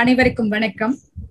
அனைவருக்கும் வணக்கம்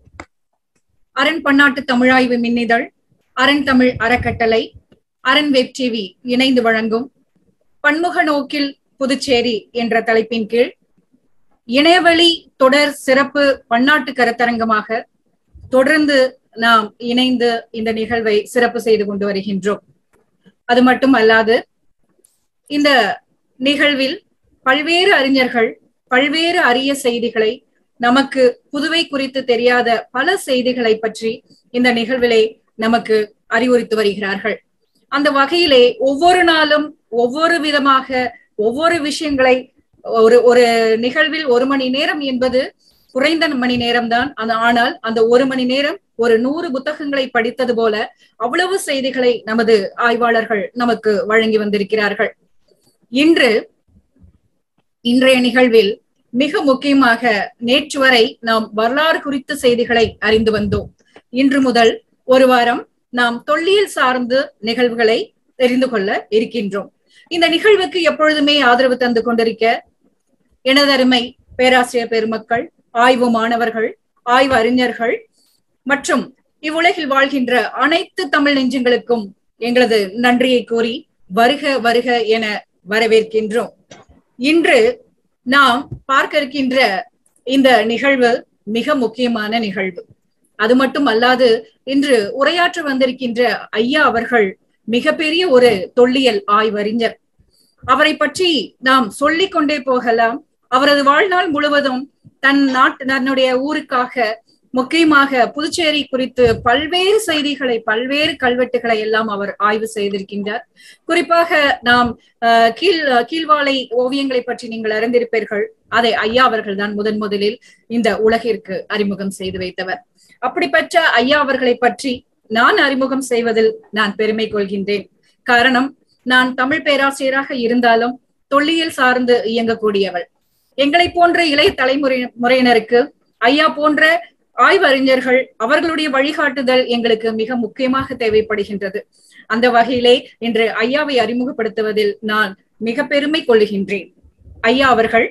அரண் பன்னாட்டு தமிழாய்வு மின்னிதழ் அரண் தமிழ் அறக்கட்டளை அரண் வெப் டிவி இணைந்து வழங்கும் பன்முக நோக்கில் புதுச்சேரி என்ற தலைப்பின் கீழ் இணையவழி தொடர் சிறப்பு பன்னாட்டு கருத்தரங்கமாக தொடர்ந்து நாம் இணைந்து இந்த நிகழ்வை சிறப்பு செய்து கொண்டு வருகின்றோம் அது மட்டும் அல்லாது இந்த நிகழ்வில் பல்வேறு அறிஞர்கள் பல்வேறு அரிய செய்திகளை நமக்கு புதுவை குறித்து தெரியாத பல செய்திகளை பற்றி இந்த நிகழ்விலே நமக்கு அறிவுறுத்தி வருகிறார்கள் அந்த வகையிலே ஒவ்வொரு நாளும் ஒவ்வொரு விதமாக ஒவ்வொரு விஷயங்களை ஒரு ஒரு நிகழ்வில் ஒரு மணி நேரம் என்பது குறைந்த மணி நேரம் தான் ஆனால் அந்த ஒரு மணி நேரம் ஒரு நூறு புத்தகங்களை படித்தது போல அவ்வளவு செய்திகளை நமது ஆய்வாளர்கள் நமக்கு வழங்கி வந்திருக்கிறார்கள் இன்று இன்றைய நிகழ்வில் மிக முக்கியமாக நேற்று வரை நாம் வரலாறு குறித்த செய்திகளை அறிந்து வந்தோம் இன்று முதல் ஒரு வாரம் நாம் தொல்லியல் சார்ந்து நிகழ்வுகளை தெரிந்து கொள்ள இருக்கின்றோம் இந்த நிகழ்வுக்கு எப்பொழுதுமே ஆதரவு தந்து கொண்டிருக்க எனதருமை பேராசிரியர் பெருமக்கள் ஆய்வு மாணவர்கள் ஆய்வு அறிஞர்கள் மற்றும் இவ்வுலகில் வாழ்கின்ற அனைத்து தமிழ் நெஞ்சங்களுக்கும் எங்களது நன்றியை கூறி வருக வருக என வரவேற்கின்றோம் இன்று நாம் பார்க்க இருக்கின்ற இந்த நிகழ்வு மிக முக்கியமான நிகழ்வு அது மட்டும் அல்லாது இன்று உரையாற்ற வந்திருக்கின்ற ஐயா அவர்கள் மிகப்பெரிய ஒரு தொல்லியல் ஆய்வறிஞர் அவரை பற்றி நாம் சொல்லிக் கொண்டே போகலாம் அவரது வாழ்நாள் முழுவதும் தன் நாட்டு தன்னுடைய ஊருக்காக முக்கியமாக புதுச்சேரி குறித்து பல்வேறு செய்திகளை பல்வேறு கல்வெட்டுகளை எல்லாம் அவர் ஆய்வு செய்திருக்கின்றார் குறிப்பாக நாம் கீழ் கீழ்வாலை ஓவியங்களை பற்றி நீங்கள் அறிந்திருப்பீர்கள் அதை ஐயா அவர்கள் தான் முதன் முதலில் இந்த உலகிற்கு அறிமுகம் செய்து வைத்தவர் அப்படிப்பட்ட ஐயா அவர்களை பற்றி நான் அறிமுகம் செய்வதில் நான் பெருமை கொள்கின்றேன் காரணம் நான் தமிழ் பேராசிரியராக இருந்தாலும் தொல்லியல் சார்ந்து இயங்கக்கூடியவள் எங்களை போன்ற இளைய தலைமுறை முறையினருக்கு ஐயா போன்ற ஆய்வறிஞர்கள் அவர்களுடைய வழிகாட்டுதல் எங்களுக்கு மிக முக்கியமாக தேவைப்படுகின்றது அந்த வகையிலே இன்று ஐயாவை அறிமுகப்படுத்துவதில் நான் மிக பெருமை கொள்ளுகின்றேன் ஐயா அவர்கள்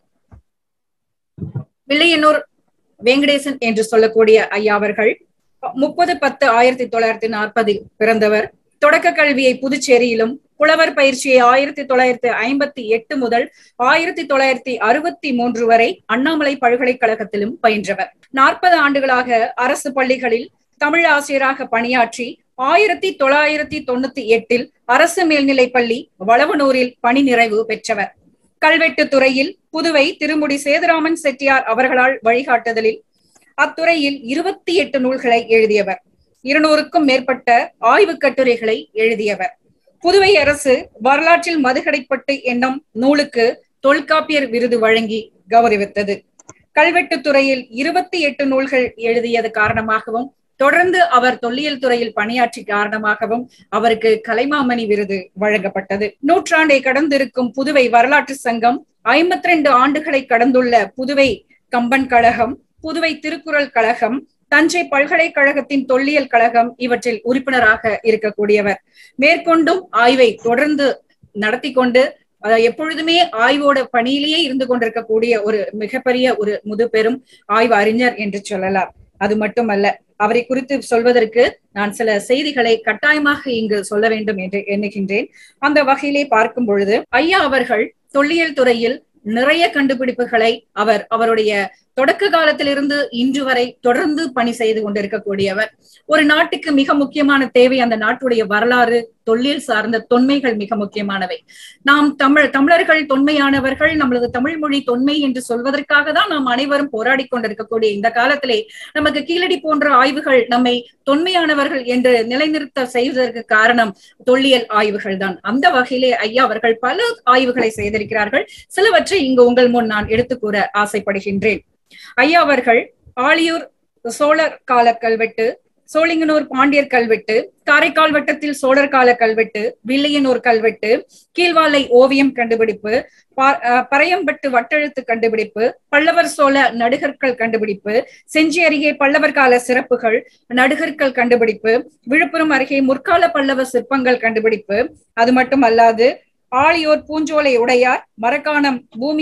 வில்லையனூர் வெங்கடேசன் என்று சொல்லக்கூடிய ஐயா அவர்கள் முப்பது பத்து ஆயிரத்தி தொள்ளாயிரத்தி நாற்பதில் பிறந்தவர் தொடக்க கல்வியை புதுச்சேரியிலும் புலவர் பயிற்சியை ஆயிரத்தி தொள்ளாயிரத்தி ஐம்பத்தி எட்டு முதல் ஆயிரத்தி தொள்ளாயிரத்தி அறுபத்தி மூன்று வரை அண்ணாமலை பல்கலைக்கழகத்திலும் பயின்றவர் நாற்பது ஆண்டுகளாக அரசு பள்ளிகளில் தமிழ் ஆசிரியராக பணியாற்றி ஆயிரத்தி தொள்ளாயிரத்தி தொண்ணூத்தி எட்டில் அரசு மேல்நிலைப் பள்ளி வளவனூரில் பணி நிறைவு பெற்றவர் கல்வெட்டு துறையில் புதுவை திருமுடி சேதுராமன் செட்டியார் அவர்களால் வழிகாட்டுதலில் அத்துறையில் இருபத்தி எட்டு நூல்களை எழுதியவர் இருநூறுக்கும் மேற்பட்ட ஆய்வு கட்டுரைகளை எழுதியவர் புதுவை அரசு வரலாற்றில் மதுகடைப்பட்டு என்னும் நூலுக்கு தொல்காப்பியர் விருது வழங்கி கௌரவித்தது கல்வெட்டு துறையில் இருபத்தி எட்டு நூல்கள் எழுதியது காரணமாகவும் தொடர்ந்து அவர் தொல்லியல் துறையில் பணியாற்றி காரணமாகவும் அவருக்கு கலைமாமணி விருது வழங்கப்பட்டது நூற்றாண்டை கடந்திருக்கும் புதுவை வரலாற்று சங்கம் ஐம்பத்தி ரெண்டு ஆண்டுகளை கடந்துள்ள புதுவை கம்பன் கழகம் புதுவை திருக்குறள் கழகம் தஞ்சை பல்கலைக்கழகத்தின் தொல்லியல் கழகம் இவற்றில் உறுப்பினராக இருக்கக்கூடியவர் மேற்கொண்டும் ஆய்வை தொடர்ந்து நடத்தி கொண்டு எப்பொழுதுமே ஆய்வோட பணியிலேயே இருந்து கொண்டிருக்கக்கூடிய ஒரு மிகப்பெரிய ஒரு முதுபெரும் ஆய்வு அறிஞர் என்று சொல்லலாம் அது மட்டுமல்ல அவரை குறித்து சொல்வதற்கு நான் சில செய்திகளை கட்டாயமாக இங்கு சொல்ல வேண்டும் என்று எண்ணுகின்றேன் அந்த வகையிலே பார்க்கும் பொழுது ஐயா அவர்கள் தொல்லியல் துறையில் நிறைய கண்டுபிடிப்புகளை அவர் அவருடைய தொடக்க காலத்திலிருந்து இன்று வரை தொடர்ந்து பணி செய்து கொண்டிருக்கக்கூடியவர் ஒரு நாட்டுக்கு மிக முக்கியமான தேவை அந்த நாட்டுடைய வரலாறு தொல்லியல் சார்ந்த தொன்மைகள் மிக முக்கியமானவை நாம் தமிழ் தமிழர்கள் தொன்மையானவர்கள் நம்மளது தமிழ் மொழி தொன்மை என்று சொல்வதற்காக தான் நாம் அனைவரும் போராடி கொண்டிருக்கக்கூடிய இந்த காலத்திலே நமக்கு கீழடி போன்ற ஆய்வுகள் நம்மை தொன்மையானவர்கள் என்று நிலைநிறுத்த செய்வதற்கு காரணம் தொல்லியல் ஆய்வுகள் தான் அந்த வகையிலே ஐயா அவர்கள் பல ஆய்வுகளை செய்திருக்கிறார்கள் சிலவற்றை இங்கு உங்கள் முன் நான் எடுத்து கூற ஆசைப்படுகின்றேன் ஐயா அவர்கள் ஆழியூர் சோழர் கால கல்வெட்டு சோழிங்கனூர் பாண்டியர் கல்வெட்டு காரைக்கால் வட்டத்தில் சோழர் கால கல்வெட்டு வில்லையனூர் கல்வெட்டு கீழ்வாலை ஓவியம் கண்டுபிடிப்பு பறையம்பட்டு வட்டெழுத்து கண்டுபிடிப்பு பல்லவர் சோழ நடுகற்கள் கண்டுபிடிப்பு செஞ்சி அருகே பல்லவர் கால சிறப்புகள் நடுகற்கள் கண்டுபிடிப்பு விழுப்புரம் அருகே முற்கால பல்லவ சிற்பங்கள் கண்டுபிடிப்பு அது மட்டும் அல்லாது ஆழியோர் பூஞ்சோலை உடையார் மரக்காணம் பூமி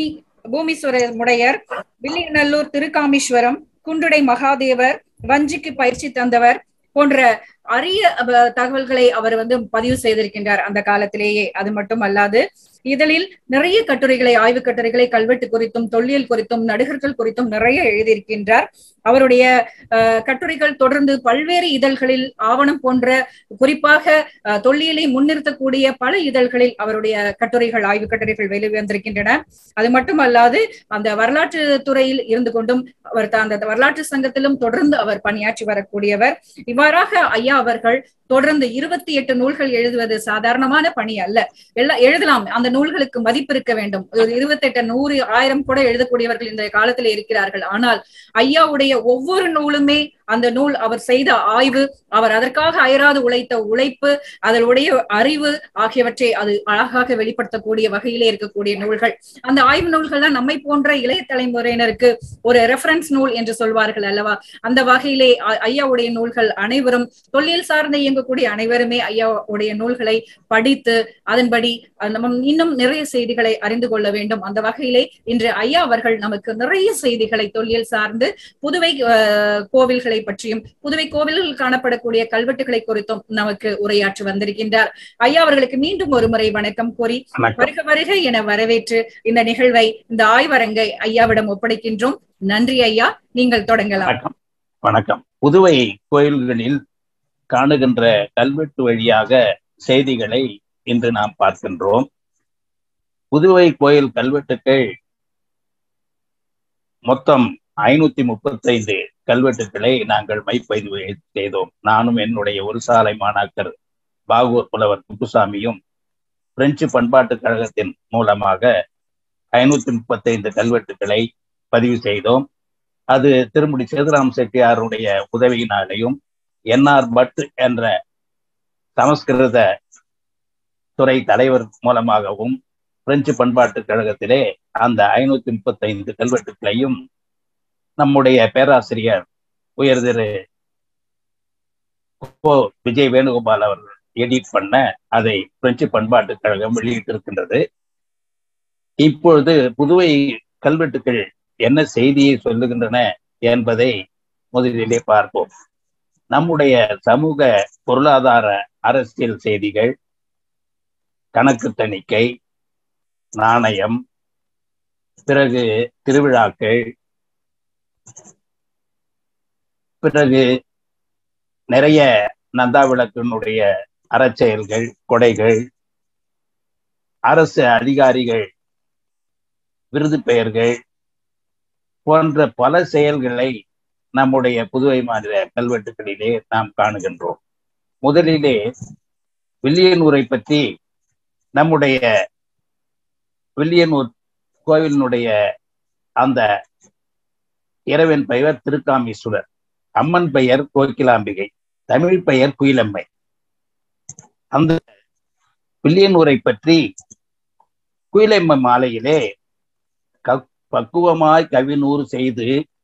பூமீஸ்வரர் முடையர் வில்லியநல்லூர் திருக்காமீஸ்வரம் குண்டுடை மகாதேவர் வஞ்சிக்கு பயிற்சி தந்தவர் போன்ற அரிய அஹ், தகவல்களை அவர் வந்து பதிவு செய்திருக்கின்றார் அந்த காலத்திலேயே அது மட்டும் அல்லாது இதழில் நிறைய கட்டுரைகளை ஆய்வு கட்டுரைகளை கல்வெட்டு குறித்தும் தொல்லியல் குறித்தும் நடிகர்கள் குறித்தும் நிறைய எழுதியிருக்கின்றார் அவருடைய அஹ், கட்டுரைகள் தொடர்ந்து பல்வேறு இதழ்களில் ஆவணம் போன்ற குறிப்பாக அஹ், தொல்லியலை முன்னிறுத்தக்கூடிய பல இதழ்களில் அவருடைய கட்டுரைகள் ஆய்வு கட்டுரைகள் வெளிவந்திருக்கின்றன அது மட்டுமல்லாது அந்த வரலாற்று துறையில் இருந்து கொண்டும் அவர் தான் அந்த வரலாற்று சங்கத்திலும் தொடர்ந்து அவர் பணியாற்றி வரக்கூடியவர் இவ்வாறாக ஐயா அவர்கள் தொடர்ந்து இருபத்தி எட்டு நூல்கள் எழுதுவது சாதாரணமான பணி அல்ல எல்லாம் எழுதலாம் அந்த நூல்களுக்கு மதிப்பு இருக்க வேண்டும் ஒரு இருபத்தெட்டு நூறு ஆயிரம் கூட எழுதக்கூடியவர்கள் இந்த காலத்தில் இருக்கிறார்கள் ஆனால் ஐயாவுடைய ஒவ்வொரு நூலுமே அந்த நூல் அவர் செய்த ஆய்வு அவர் அதற்காக அயராது உழைத்த உழைப்பு அதனுடைய அறிவு ஆகியவற்றை அது அழகாக வெளிப்படுத்தக்கூடிய வகையிலே இருக்கக்கூடிய நூல்கள் அந்த ஆய்வு நூல்கள் தான் நம்மை போன்ற இளைய தலைமுறையினருக்கு ஒரு ரெஃபரன்ஸ் நூல் என்று சொல்வார்கள் அல்லவா அந்த வகையிலே ஐ- ஐயாவுடைய நூல்கள் அனைவரும் தொல்லியல் சார்ந்து இயங்கக்கூடிய அனைவருமே ஐயாவுடைய நூல்களை படித்து அதன்படி அஹ், நம்ம இன்னும் நிறைய செய்திகளை அறிந்து கொள்ள வேண்டும் அந்த வகையிலே இன்று ஐயா அவர்கள் நமக்கு நிறைய செய்திகளை தொல்லியல் சார்ந்து புதுவை அஹ், கோவில்களை பற்றியும் புதுவை கோவில்களில் காணப்படக்கூடிய கல்வெட்டுகளை குறித்தும் நமக்கு உரையாற்றி வந்திருக்கின்றார் ஐயா அவர்களுக்கு மீண்டும் ஒரு முறை வணக்கம் கூறி வணக்கம் வருக வருக என வரவேற்று இந்த நிகழ்வை இந்த ஆய்வரங்கை ஐயாவிடம் ஒப்படைக்கின்றோம் நன்றி ஐயா நீங்கள் தொடங்கலாம் வணக்கம் வணக்கம் புதுவை கோயில்களில் காணுகின்ற கல்வெட்டு வழியாக செய்திகளை இன்று நாம் பார்க்கின்றோம் புதுவை கோயில் கல்வெட்டுக்கள் மொத்தம் ஐநூத்தி முப்பத்தைந்து கல்வெட்டுக்களை நாங்கள் மைப்பதிவு செய்தோம் நானும் என்னுடைய ஒரு சாலை மாணாக்கர் பாகூர் புலவர் குப்புசாமியும் பிரெஞ்சு பண்பாட்டுக் கழகத்தின் மூலமாக ஐநூத்தி முப்பத்தைந்து கல்வெட்டுக்களை பதிவு செய்தோம் அது திருமுடி சேதுராம் செட்டியாருடைய உதவியினாலேயும் என்ஆர் பட் என்ற சமஸ்கிருத துறை தலைவர் மூலமாகவும் பிரெஞ்சு பண்பாட்டுக் கழகத்திலே அந்த ஐநூத்தி முப்பத்தைந்து கல்வெட்டுக்களையும் நம்முடைய பேராசிரியர் உயர் திரு கோ விஜய் வேணுகோபால் அவர்கள் எடிட் பண்ண அதை பிரெஞ்சு பண்பாட்டுக் கழகம் வெளியிட்டிருக்கின்றது இப்பொழுது புதுவை கல்வெட்டுக்கள் என்ன செய்தியை சொல்லுகின்றன என்பதை முதலிலே பார்ப்போம் நம்முடைய சமூக பொருளாதார அரசியல் செய்திகள் கணக்கு தணிக்கை நாணயம் பிறகு திருவிழாக்கள் பிறகு நிறைய நந்தா விளக்கினுடைய அறச்செயல்கள் கொடைகள் அரசு அதிகாரிகள் விருது பெயர்கள் போன்ற பல செயல்களை நம்முடைய புதுவை மாநில கல்வெட்டுகளிலே நாம் காணுகின்றோம் முதலிலே வில்லியனூரை பற்றி நம்முடைய வில்லியனூர் கோவிலினுடைய அந்த இறைவன் பெயர் திருக்காமீஸ்வரர் அம்மன் பெயர் கோகிலாம்பிகை தமிழ் பெயர் குயிலம்மை அந்த வில்லியனூரை பற்றி குயிலம்மை மாலையிலே பக்குவமாய் கவினூறு செய்து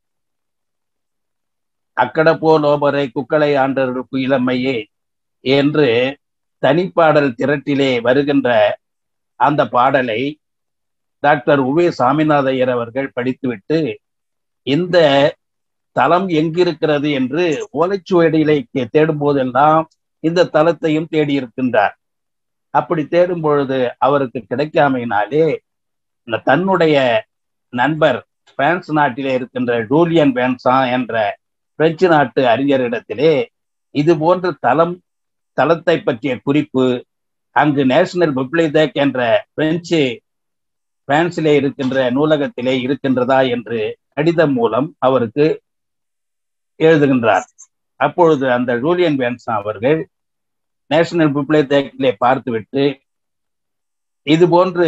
அக்கட போலோபரை குக்களை ஆண்டர்கள் குயிலம்மையே என்று தனிப்பாடல் திரட்டிலே வருகின்ற அந்த பாடலை டாக்டர் உவே சாமிநாதையர் அவர்கள் படித்துவிட்டு இந்த தலம் எங்கிருக்கிறது என்று ஓலைச்சுவடிகளை தேடும் போதெல்லாம் இந்த தலத்தையும் தேடி இருக்கின்றார் அப்படி தேடும் பொழுது அவருக்கு கிடைக்காமையினாலே தன்னுடைய நண்பர் பிரான்ஸ் நாட்டிலே இருக்கின்ற ஜூலியன் வேன்சா என்ற பிரெஞ்சு நாட்டு அறிஞரிடத்திலே இது போன்ற தலம் தளத்தை பற்றிய குறிப்பு அங்கு நேஷனல் பிப்ளிதேக் என்ற பிரெஞ்சு பிரான்சிலே இருக்கின்ற நூலகத்திலே இருக்கின்றதா என்று கடிதம் மூலம் அவருக்கு எழுதுகின்றார் அப்பொழுது அந்த ஜூலியன் வேன்சா அவர்கள் நேஷனல் பிப்ளிதேக்கிலே பார்த்துவிட்டு இது போன்று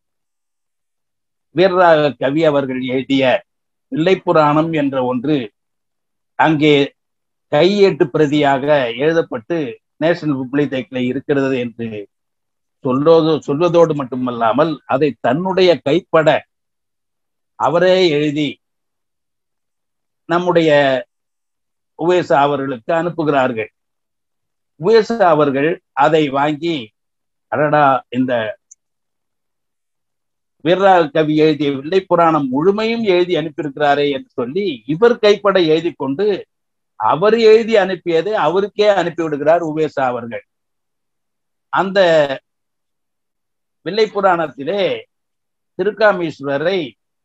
வீரராக கவி அவர்கள் எழுதிய பிள்ளைப்புராணம் என்ற ஒன்று அங்கே கையேட்டு பிரதியாக எழுதப்பட்டு நேஷனல் பிப்ளிதேக்கில் இருக்கிறது என்று சொல்வதோ சொல்வதோடு மட்டுமல்லாமல் அதை தன்னுடைய கைப்பட அவரே எழுதி நம்முடைய உவேசா அவர்களுக்கு அனுப்புகிறார்கள் உவேசா அவர்கள் அதை வாங்கி அடடா இந்த வீரராக கவி எழுதிய வில்லை புராணம் முழுமையும் எழுதி அனுப்பியிருக்கிறாரே என்று சொல்லி இவர் கைப்பட எழுதி கொண்டு அவர் எழுதி அனுப்பியதை அவருக்கே அனுப்பி விடுகிறார் உவேசா அவர்கள் அந்த வில்லை புராணத்திலே திருக்காமீஸ்வரரை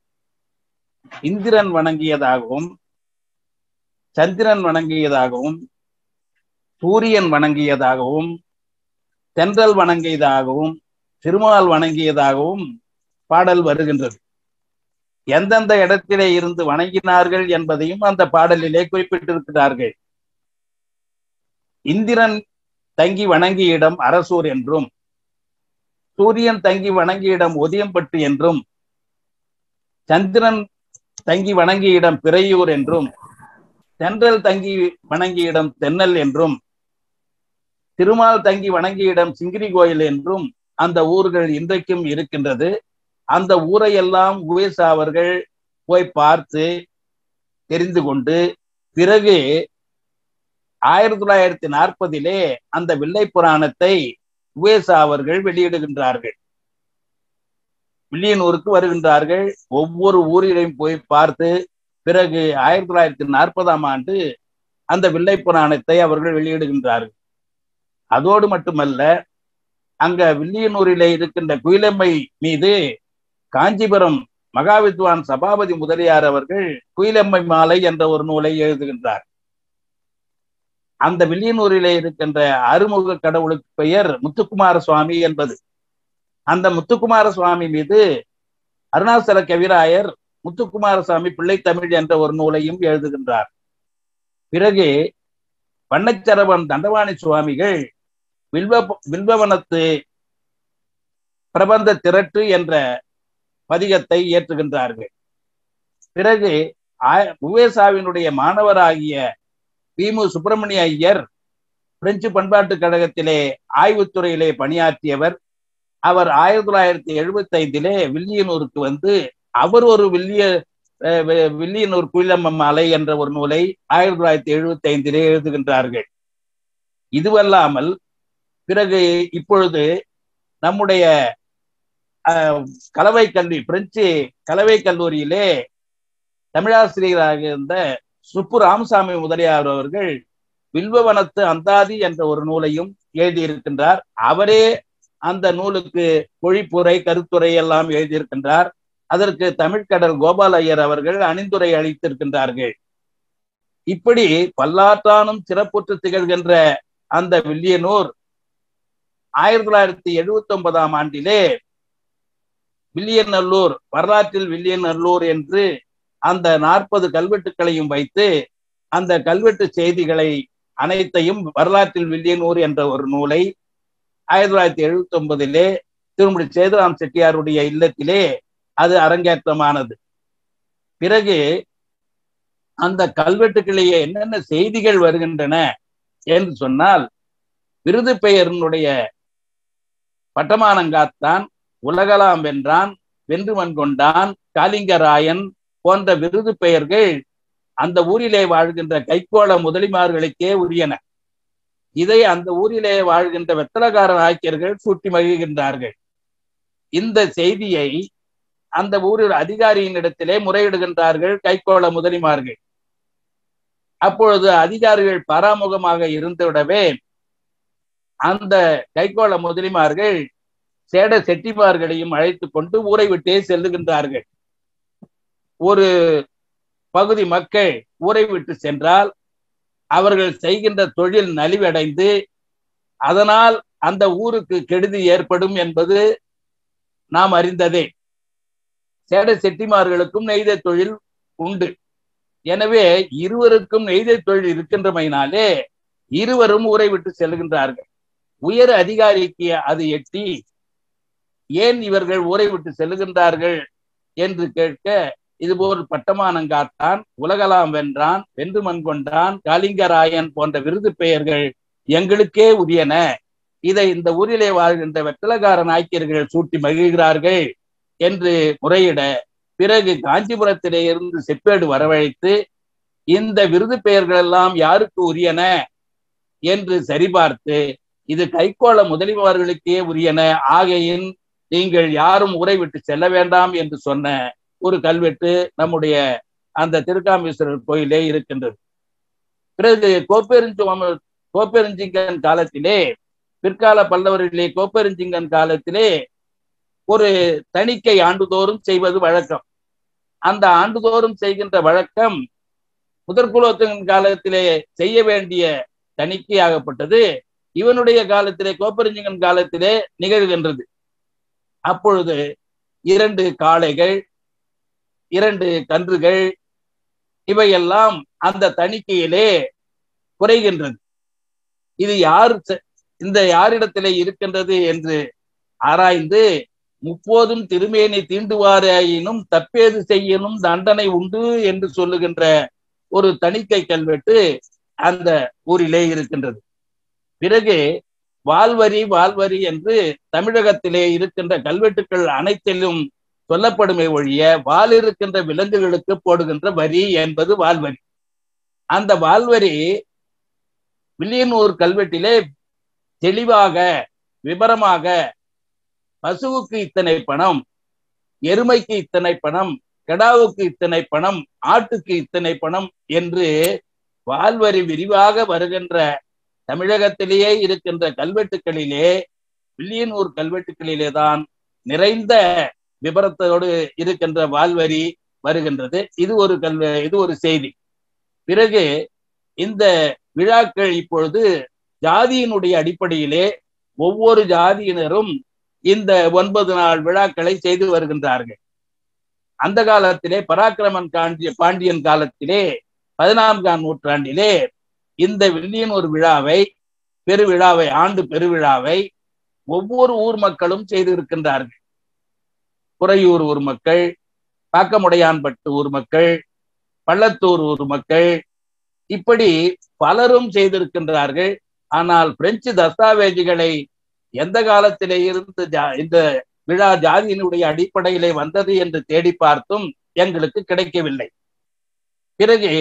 இந்திரன் வணங்கியதாகவும் சந்திரன் வணங்கியதாகவும் சூரியன் வணங்கியதாகவும் தென்றல் வணங்கியதாகவும் திருமால் வணங்கியதாகவும் பாடல் வருகின்றது எந்தெந்த இடத்திலே இருந்து வணங்கினார்கள் என்பதையும் அந்த பாடலிலே குறிப்பிட்டிருக்கிறார்கள் இந்திரன் தங்கி வணங்கிய இடம் அரசூர் என்றும் சூரியன் தங்கி வணங்கிய இடம் ஒதியம்பட்டு என்றும் சந்திரன் தங்கி வணங்கிய இடம் பிறையூர் என்றும் தென்றல் தங்கி வணங்கிய இடம் தென்னல் என்றும் திருமால் தங்கி வணங்கிய இடம் சிங்கிரி கோயில் என்றும் அந்த ஊர்கள் இன்றைக்கும் இருக்கின்றது அந்த ஊரையெல்லாம் உவேசா அவர்கள் போய் பார்த்து தெரிந்து கொண்டு பிறகு ஆயிரத்தி தொள்ளாயிரத்தி நாற்பதிலே அந்த வில்லை புராணத்தை உவேசா அவர்கள் வெளியிடுகின்றார்கள் வில்லியனூருக்கு வருகின்றார்கள் ஒவ்வொரு ஊரிலையும் போய் பார்த்து பிறகு ஆயிரத்தி தொள்ளாயிரத்தி நாற்பதாம் ஆண்டு அந்த வில்லை புராணத்தை அவர்கள் வெளியிடுகின்றார்கள் அதோடு மட்டுமல்ல அங்க வில்லியனூரிலே இருக்கின்ற குயிலம்மை மீது காஞ்சிபுரம் மகாவித்வான் சபாபதி முதலியார் அவர்கள் குயிலம்மை மாலை என்ற ஒரு நூலை எழுதுகின்றார் அந்த வில்லியனூரிலே இருக்கின்ற அருமுக கடவுளுக்கு பெயர் முத்துக்குமார சுவாமி என்பது அந்த முத்துக்குமார சுவாமி மீது அருணாசல கவிராயர் முத்துக்குமாரசாமி பிள்ளை தமிழ் என்ற ஒரு நூலையும் எழுதுகின்றார் பிறகு வண்ணச்சரவன் தண்டவாணி சுவாமிகள் வில்வ வில்வவனத்து பிரபந்த திரட்டு என்ற பதிகத்தை ஏற்றுகின்றார்கள் பிறகு உவேசாவினுடைய மாணவராகிய பிமு சுப்பிரமணிய ஐயர் பிரெஞ்சு பண்பாட்டு கழகத்திலே ஆய்வுத்துறையிலே பணியாற்றியவர் அவர் ஆயிரத்தி தொள்ளாயிரத்தி எழுபத்தி ஐந்திலே வில்லியனூருக்கு வந்து அவர் ஒரு வில்லிய வில்லியனூர் குயிலம்ம அலை என்ற ஒரு நூலை ஆயிரத்தி தொள்ளாயிரத்தி எழுபத்தி ஐந்திலே எழுதுகின்றார்கள் இதுவல்லாமல் பிறகு இப்பொழுது நம்முடைய கலவை கல்வி பிரெஞ்சு கலவை கல்லூரியிலே தமிழாசிரியராக இருந்த சுப்பு ராமசாமி முதலியார் அவர்கள் வில்வவனத்து அந்தாதி என்ற ஒரு நூலையும் எழுதியிருக்கின்றார் அவரே அந்த நூலுக்கு பொழிப்புரை கருத்துரை எல்லாம் எழுதியிருக்கின்றார் அதற்கு தமிழ்கடல் கோபால் ஐயர் அவர்கள் அணிந்துரை அளித்திருக்கின்றார்கள் இப்படி பல்லாற்றானும் சிறப்புற்று திகழ்கின்ற அந்த வில்லியனூர் ஆயிரத்தி தொள்ளாயிரத்தி எழுபத்தி ஒன்பதாம் ஆண்டிலே வில்லியநல்லூர் வரலாற்றில் வில்லியநல்லூர் என்று அந்த நாற்பது கல்வெட்டுக்களையும் வைத்து அந்த கல்வெட்டு செய்திகளை அனைத்தையும் வரலாற்றில் வில்லியனூர் என்ற ஒரு நூலை ஆயிரத்தி தொள்ளாயிரத்தி எழுபத்தி ஒன்பதிலே திருமதி சேதுராம் செட்டியாருடைய இல்லத்திலே அது அரங்கேற்றமானது பிறகு அந்த கல்வெட்டுகளிலே என்னென்ன செய்திகள் வருகின்றன என்று சொன்னால் விருது பெயரினுடைய பட்டமானங்காத்தான் உலகலாம் வென்றான் வென்று மண் கொண்டான் காலிங்கராயன் போன்ற விருது பெயர்கள் அந்த ஊரிலே வாழ்கின்ற கைக்கோள முதலிமார்களுக்கே உரியன இதை அந்த ஊரிலே வாழ்கின்ற வெத்தலகார நாயக்கியர்கள் சூட்டி மகிழ்கின்றார்கள் இந்த செய்தியை அந்த ஊரில் அதிகாரியின் இடத்திலே முறையிடுகின்றார்கள் கைக்கோள முதலிமார்கள் அப்பொழுது அதிகாரிகள் பராமுகமாக இருந்துவிடவே அந்த கைக்கோள முதலிமார்கள் சேட செட்டிமார்களையும் அழைத்து கொண்டு ஊரை விட்டே செல்லுகின்றார்கள் ஒரு பகுதி மக்கள் ஊரை விட்டு சென்றால் அவர்கள் செய்கின்ற தொழில் நலிவடைந்து அதனால் அந்த ஊருக்கு கெடுதி ஏற்படும் என்பது நாம் அறிந்ததே சேட செட்டிமார்களுக்கும் நெய்த தொழில் உண்டு எனவே இருவருக்கும் நெய்த தொழில் இருக்கின்றமையினாலே இருவரும் ஊரை விட்டு செல்கின்றார்கள் உயர் அதிகாரிக்கு அது எட்டி ஏன் இவர்கள் ஊரை விட்டு செல்லுகின்றார்கள் என்று கேட்க இதுபோல் பட்டமானங்காத்தான் உலகலாம் வென்றான் வென்று மண் கொண்டான் காலிங்கராயன் போன்ற விருது பெயர்கள் எங்களுக்கே உரியன இதை இந்த ஊரிலே வாழ்கின்ற வெத்தலகார நாய்க்கியர்கள் சூட்டி மகிழ்கிறார்கள் என்று முறையிட பிறகு காஞ்சிபுரத்திலே இருந்து செப்பேடு வரவழைத்து இந்த விருது பெயர்கள் எல்லாம் யாருக்கு உரியன என்று சரிபார்த்து இது கைக்கோள முதலிமார்களுக்கே உரியன ஆகையின் நீங்கள் யாரும் ஊரை விட்டு செல்ல வேண்டாம் என்று சொன்ன ஒரு கல்வெட்டு நம்முடைய அந்த திருக்காமேஸ்வரர் கோயிலே இருக்கின்றது பிறகு கோப்பெருஞ்சோம கோப்பெருஞ்சிங்கன் காலத்திலே பிற்கால பல்லவரிலே கோப்பெருஞ்சிங்கன் காலத்திலே ஒரு தணிக்கை ஆண்டுதோறும் செய்வது வழக்கம் அந்த ஆண்டுதோறும் செய்கின்ற வழக்கம் முதற்குலோத்தின் காலத்திலே செய்ய வேண்டிய தணிக்கையாகப்பட்டது இவனுடைய காலத்திலே கோப்பெருஞ்சிங்கன் காலத்திலே நிகழ்கின்றது அப்பொழுது இரண்டு காளைகள் இரண்டு கன்றுகள் இவையெல்லாம் அந்த தணிக்கையிலே குறைகின்றது இது யார் இந்த யாரிடத்திலே இருக்கின்றது என்று ஆராய்ந்து முப்போதும் திருமேனி தீண்டுவாராயினும் தப்பேது செய்யணும் தண்டனை உண்டு என்று சொல்லுகின்ற ஒரு தணிக்கை கல்வெட்டு அந்த ஊரிலே இருக்கின்றது பிறகு வால்வரி வால்வரி என்று தமிழகத்திலே இருக்கின்ற கல்வெட்டுக்கள் அனைத்திலும் சொல்லப்படுமே ஒழிய வால் இருக்கின்ற விலங்குகளுக்கு போடுகின்ற வரி என்பது வால்வரி அந்த வால்வரி வில்லியனூர் கல்வெட்டிலே தெளிவாக விபரமாக பசுவுக்கு இத்தனை பணம் எருமைக்கு இத்தனை பணம் கெடாவுக்கு இத்தனை பணம் ஆட்டுக்கு இத்தனை பணம் என்று வால்வரி விரிவாக வருகின்ற தமிழகத்திலேயே இருக்கின்ற கல்வெட்டுக்களிலே வில்லியனூர் கல்வெட்டுக்களிலே தான் நிறைந்த விபரத்தோடு இருக்கின்ற வால்வரி வருகின்றது இது ஒரு கல்வ இது ஒரு செய்தி பிறகு இந்த விழாக்கள் இப்பொழுது ஜாதியினுடைய அடிப்படையிலே ஒவ்வொரு ஜாதியினரும் இந்த ஒன்பது நாள் விழாக்களை செய்து வருகின்றார்கள் அந்த காலத்திலே பராக்கிரமன் காண்டிய பாண்டியன் காலத்திலே பதினான்காம் நூற்றாண்டிலே இந்த வில்லியனூர் விழாவை பெருவிழாவை ஆண்டு பெருவிழாவை ஒவ்வொரு ஊர் மக்களும் செய்திருக்கின்றார்கள் குறையூர் ஊர் மக்கள் பாக்கமுடையான்பட்டு ஊர் மக்கள் பள்ளத்தூர் ஊர் மக்கள் இப்படி பலரும் செய்திருக்கின்றார்கள் ஆனால் பிரெஞ்சு தஸ்தாவேஜுகளை எந்த காலத்திலே இருந்து இந்த விழா ஜாதியினுடைய அடிப்படையிலே வந்தது என்று தேடி பார்த்தும் எங்களுக்கு கிடைக்கவில்லை பிறகு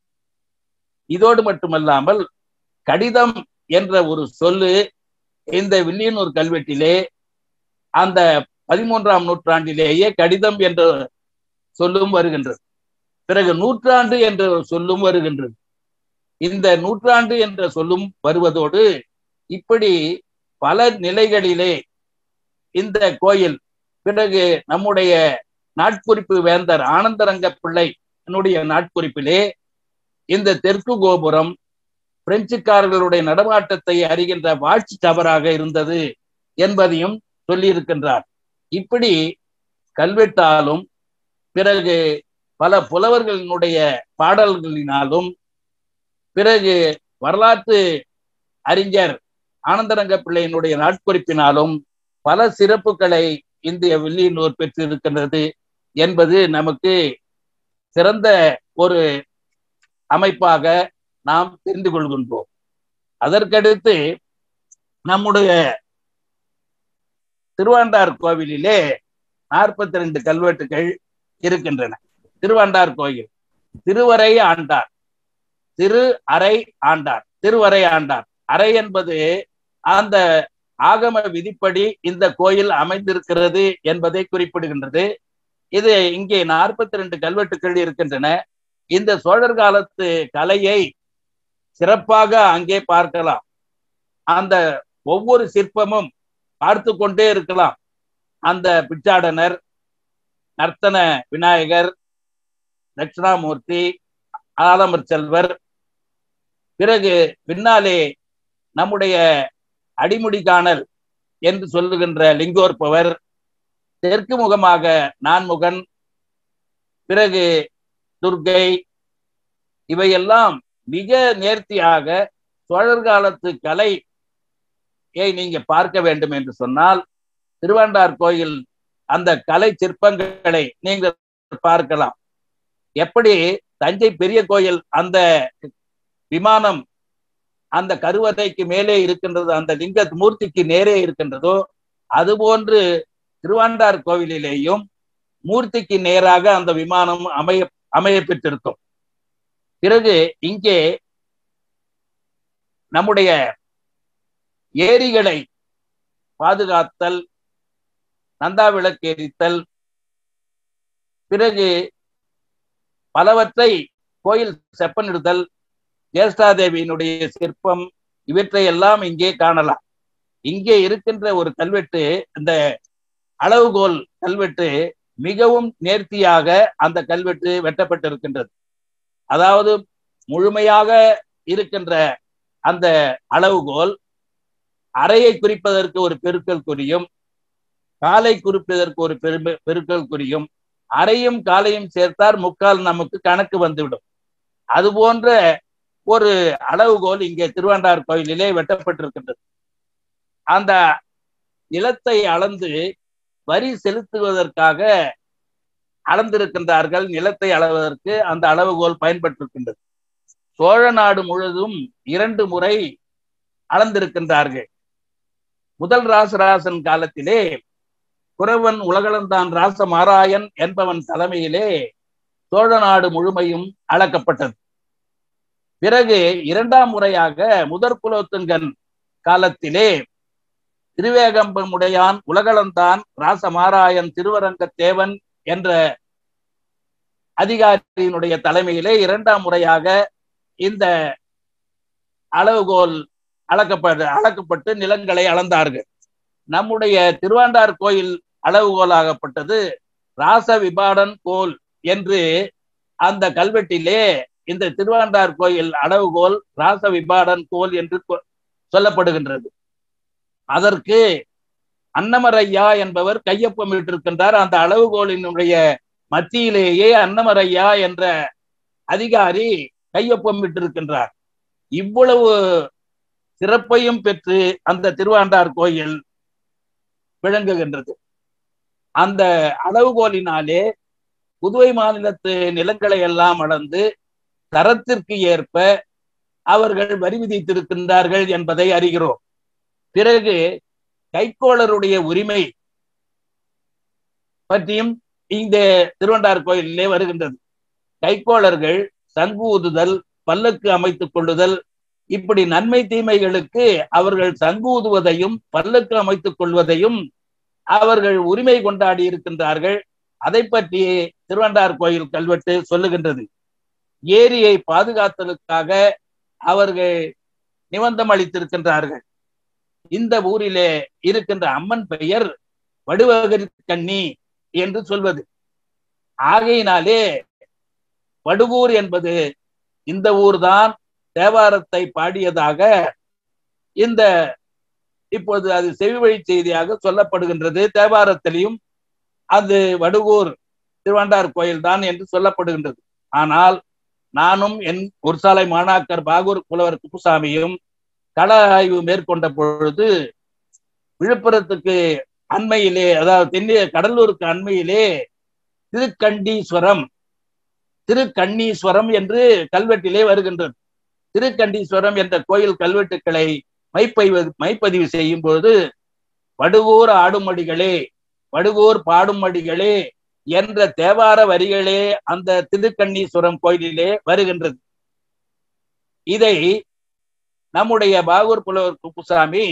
இதோடு மட்டுமல்லாமல் கடிதம் என்ற ஒரு சொல்லு இந்த வில்லியனூர் கல்வெட்டிலே அந்த பதிமூன்றாம் நூற்றாண்டிலேயே கடிதம் என்ற சொல்லும் வருகின்றது பிறகு நூற்றாண்டு என்ற சொல்லும் வருகின்றது இந்த நூற்றாண்டு என்ற சொல்லும் வருவதோடு இப்படி பல நிலைகளிலே இந்த கோயில் பிறகு நம்முடைய நாட்குறிப்பு வேந்தர் ஆனந்தரங்க பிள்ளை என்னுடைய நாட்குறிப்பிலே இந்த தெற்கு கோபுரம் பிரெஞ்சுக்காரர்களுடைய நடமாட்டத்தை அறிகின்ற வாட்சி டவராக இருந்தது என்பதையும் சொல்லியிருக்கின்றார் இப்படி கல்வெட்டாலும் பிறகு பல புலவர்களினுடைய பாடல்களினாலும் பிறகு வரலாற்று அறிஞர் ஆனந்தரங்க பிள்ளையினுடைய நாட்குறிப்பினாலும் பல சிறப்புகளை இந்திய வில்லியனூர் பெற்றிருக்கின்றது என்பது நமக்கு சிறந்த ஒரு அமைப்பாக நாம் தெரிந்து கொள்கின்றோம் அதற்கடுத்து நம்முடைய திருவாண்டார் கோவிலிலே நாற்பத்தி ரெண்டு கல்வெட்டுகள் இருக்கின்றன திருவாண்டார் கோயில் திருவரை ஆண்டார் திரு அறை ஆண்டார் திருவரை ஆண்டார் அறை என்பது அந்த ஆகம விதிப்படி இந்த கோயில் அமைந்திருக்கிறது என்பதை குறிப்பிடுகின்றது இது இங்கே நாற்பத்தி ரெண்டு கல்வெட்டுகள் இருக்கின்றன இந்த சோழர் காலத்து கலையை சிறப்பாக அங்கே பார்க்கலாம் அந்த ஒவ்வொரு சிற்பமும் பார்த்து கொண்டே இருக்கலாம் அந்த பிச்சாடனர் நர்த்தன விநாயகர் தட்சிணாமூர்த்தி ஆலமர் செல்வர் பிறகு பின்னாலே நம்முடைய அடிமுடி காணல் என்று சொல்லுகின்ற லிங்கோற்பவர் தெற்கு முகமாக நான்முகன் பிறகு துர்கை இவையெல்லாம் மிக நேர்த்தியாக சோழர் காலத்து கலையை நீங்க பார்க்க வேண்டும் என்று சொன்னால் திருவாண்டார் கோயில் அந்த கலை சிற்பங்களை நீங்கள் பார்க்கலாம் எப்படி தஞ்சை பெரிய கோயில் அந்த விமானம் அந்த கருவறைக்கு மேலே இருக்கின்றது அந்த லிங்க மூர்த்திக்கு நேரே இருக்கின்றதோ அதுபோன்று திருவாண்டார் கோவிலிலேயும் மூர்த்திக்கு நேராக அந்த விமானம் அமைய அமைய பெற்றிருக்கும் பிறகு இங்கே நம்முடைய ஏரிகளை பாதுகாத்தல் நந்தா விளக்கேரித்தல் பிறகு பலவற்றை கோயில் செப்பனிடுதல் ஜேஷ்டாதேவியினுடைய சிற்பம் இவற்றை எல்லாம் இங்கே காணலாம் இங்கே இருக்கின்ற ஒரு கல்வெட்டு இந்த அளவுகோல் கல்வெட்டு மிகவும் நேர்த்தியாக அந்த கல்வெட்டு வெட்டப்பட்டிருக்கின்றது அதாவது முழுமையாக இருக்கின்ற அந்த அளவுகோல் அறையை குறிப்பதற்கு ஒரு பெருக்கல் குறியும் காலை குறிப்பதற்கு ஒரு பெருமை பெருக்கல் குறியும் அறையும் காலையும் சேர்த்தார் முக்கால் நமக்கு கணக்கு வந்துவிடும் அது போன்ற ஒரு அளவுகோல் இங்கே திருவாண்டார் கோயிலிலே வெட்டப்பட்டிருக்கின்றது அந்த நிலத்தை அளந்து வரி செலுத்துவதற்காக அளந்திருக்கின்றார்கள் நிலத்தை அளவதற்கு அந்த அளவுகோல் பயன்பட்டிருக்கின்றது சோழ நாடு முழுவதும் இரண்டு முறை அளந்திருக்கின்றார்கள் முதல் ராசராசன் காலத்திலே குறவன் உலகளந்தான் ராசமாராயன் என்பவன் தலைமையிலே சோழ நாடு முழுமையும் அளக்கப்பட்டது பிறகு இரண்டாம் முறையாக முதற் குலோத்துங்கன் காலத்திலே திருவேகம்பமுடையான் உலகளந்தான் ராசமாராயன் திருவரங்க தேவன் என்ற அதிகாரியினுடைய தலைமையிலே இரண்டாம் முறையாக இந்த அளவுகோல் அளக்கப்பட்டு அளக்கப்பட்டு நிலங்களை அளந்தார்கள் நம்முடைய திருவாண்டார் கோயில் அளவுகோலாகப்பட்டது ராச விபாடன் கோல் என்று அந்த கல்வெட்டிலே இந்த திருவாண்டார் கோயில் அளவுகோல் ராச விபாடன் கோல் என்று சொல்லப்படுகின்றது அதற்கு அன்னமரையா என்பவர் கையொப்பமிட்டிருக்கின்றார் அந்த அளவுகோலினுடைய மத்தியிலேயே அன்னமரையா என்ற அதிகாரி கையொப்பமிட்டிருக்கின்றார் இவ்வளவு சிறப்பையும் பெற்று அந்த திருவாண்டார் கோயில் விளங்குகின்றது அந்த அளவுகோலினாலே புதுவை மாநிலத்து நிலங்களை எல்லாம் அளந்து தரத்திற்கு ஏற்ப அவர்கள் வரி விதித்திருக்கின்றார்கள் என்பதை அறிகிறோம் பிறகு கைக்கோளருடைய உரிமை பற்றியும் இந்த திருவண்டார் கோயிலிலே வருகின்றது கைக்கோளர்கள் சங்கு ஊதுதல் பல்லக்கு அமைத்துக் கொள்ளுதல் இப்படி நன்மை தீமைகளுக்கு அவர்கள் சங்கு ஊதுவதையும் பல்லக்கு அமைத்துக் கொள்வதையும் அவர்கள் உரிமை கொண்டாடி இருக்கின்றார்கள் அதை பற்றி திருவண்டார் கோயில் கல்வெட்டு சொல்லுகின்றது ஏரியை பாதுகாத்தலுக்காக அவர்கள் நிபந்தம் அளித்திருக்கின்றார்கள் இந்த ஊரிலே இருக்கின்ற அம்மன் பெயர் வடுவகரி கண்ணி என்று சொல்வது ஆகையினாலே வடுகூர் என்பது இந்த ஊர்தான் தேவாரத்தை பாடியதாக இந்த இப்போது அது செவிவழி செய்தியாக சொல்லப்படுகின்றது தேவாரத்திலையும் அது வடுகூர் திருவாண்டார் கோயில் தான் என்று சொல்லப்படுகின்றது ஆனால் நானும் என் ஒரு சாலை மாணாக்கர் பாகூர் புலவர் குப்புசாமியும் கள ஆய்வு மேற்கொண்ட பொழுது விழுப்புரத்துக்கு அண்மையிலே அதாவது தென்னிய கடலூருக்கு அண்மையிலே திருக்கண்டீஸ்வரம் திருக்கண்ணீஸ்வரம் என்று கல்வெட்டிலே வருகின்றது திருக்கண்டீஸ்வரம் என்ற கோயில் கல்வெட்டுக்களை மைப்பதிவு மைப்பதிவு செய்யும் பொழுது வடுகூர் ஆடுமடிகளே வடுகூர் பாடுமடிகளே என்ற தேவார வரிகளே அந்த திருக்கண்ணீஸ்வரம் கோயிலிலே வருகின்றது இதை நம்முடைய பாகூர் புலவர் குப்புசாமி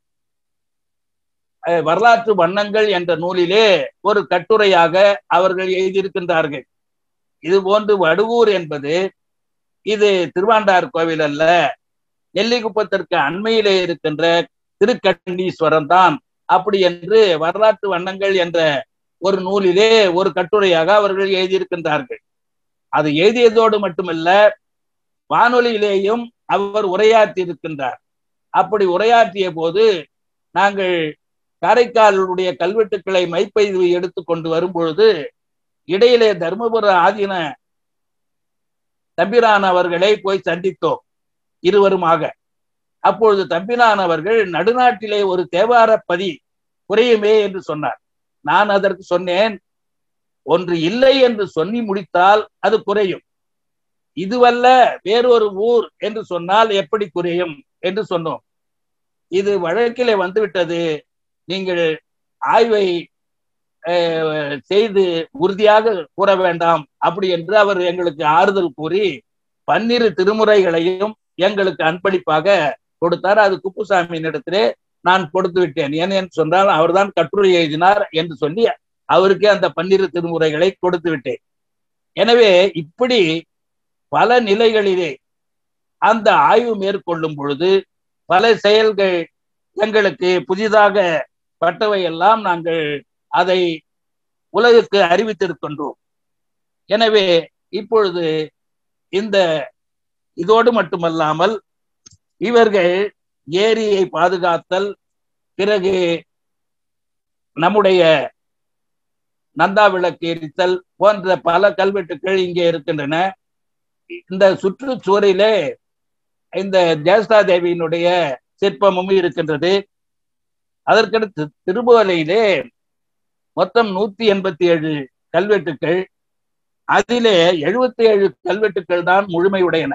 வரலாற்று வண்ணங்கள் என்ற நூலிலே ஒரு கட்டுரையாக அவர்கள் எழுதியிருக்கின்றார்கள் இது போன்று வடுவூர் என்பது இது திருவாண்டார் கோவில் அல்ல நெல்லிக்குப்பத்திற்கு அண்மையிலே இருக்கின்ற திருக்கண்டீஸ்வரம் தான் அப்படி என்று வரலாற்று வண்ணங்கள் என்ற ஒரு நூலிலே ஒரு கட்டுரையாக அவர்கள் எழுதியிருக்கின்றார்கள் அது எழுதியதோடு மட்டுமல்ல வானொலியிலேயும் அவர் உரையாற்றி இருக்கின்றார் அப்படி உரையாற்றிய போது நாங்கள் காரைக்காலுடைய கல்வெட்டுக்களை மைப்பதிவு எடுத்து கொண்டு வரும் பொழுது இடையிலே தர்மபுர ஆதீன தம்பிரான் அவர்களை போய் சந்தித்தோம் இருவருமாக அப்பொழுது தம்பிரான் அவர்கள் நடுநாட்டிலே ஒரு தேவார பதி குறையுமே என்று சொன்னார் நான் அதற்கு சொன்னேன் ஒன்று இல்லை என்று சொல்லி முடித்தால் அது குறையும் இதுவல்ல வேறொரு ஊர் என்று சொன்னால் எப்படி குறையும் என்று சொன்னோம் இது வழக்கிலே வந்துவிட்டது நீங்கள் ஆய்வை செய்து உறுதியாக கூற வேண்டாம் அப்படி என்று அவர் எங்களுக்கு ஆறுதல் கூறி பன்னிரு திருமுறைகளையும் எங்களுக்கு அன்பளிப்பாக கொடுத்தார் அது குப்புசாமியின் இடத்திலே நான் கொடுத்து விட்டேன் ஏனென்று சொன்னால் அவர்தான் கட்டுரை எழுதினார் என்று சொல்லி அவருக்கே அந்த பன்னிரு திருமுறைகளை கொடுத்து விட்டேன் எனவே இப்படி பல நிலைகளிலே அந்த ஆய்வு மேற்கொள்ளும் பொழுது பல செயல்கள் எங்களுக்கு புதிதாக பட்டவை எல்லாம் நாங்கள் அதை உலகுக்கு அறிவித்திருக்கின்றோம் எனவே இப்பொழுது இந்த இதோடு மட்டுமல்லாமல் இவர்கள் ஏரியை பாதுகாத்தல் பிறகு நம்முடைய நந்தா விளக்கு எரித்தல் போன்ற பல கல்வெட்டுகள் இங்கே இருக்கின்றன இந்த சுற்றுச்சுவரிலே இந்த ஜெயஸ்தா தேவியினுடைய சிற்பமும் இருக்கின்றது அதற்கடுத்து திருபுவலையிலே மொத்தம் நூத்தி எண்பத்தி ஏழு கல்வெட்டுக்கள் அதிலே எழுபத்தி ஏழு கல்வெட்டுக்கள் தான் முழுமையுடையன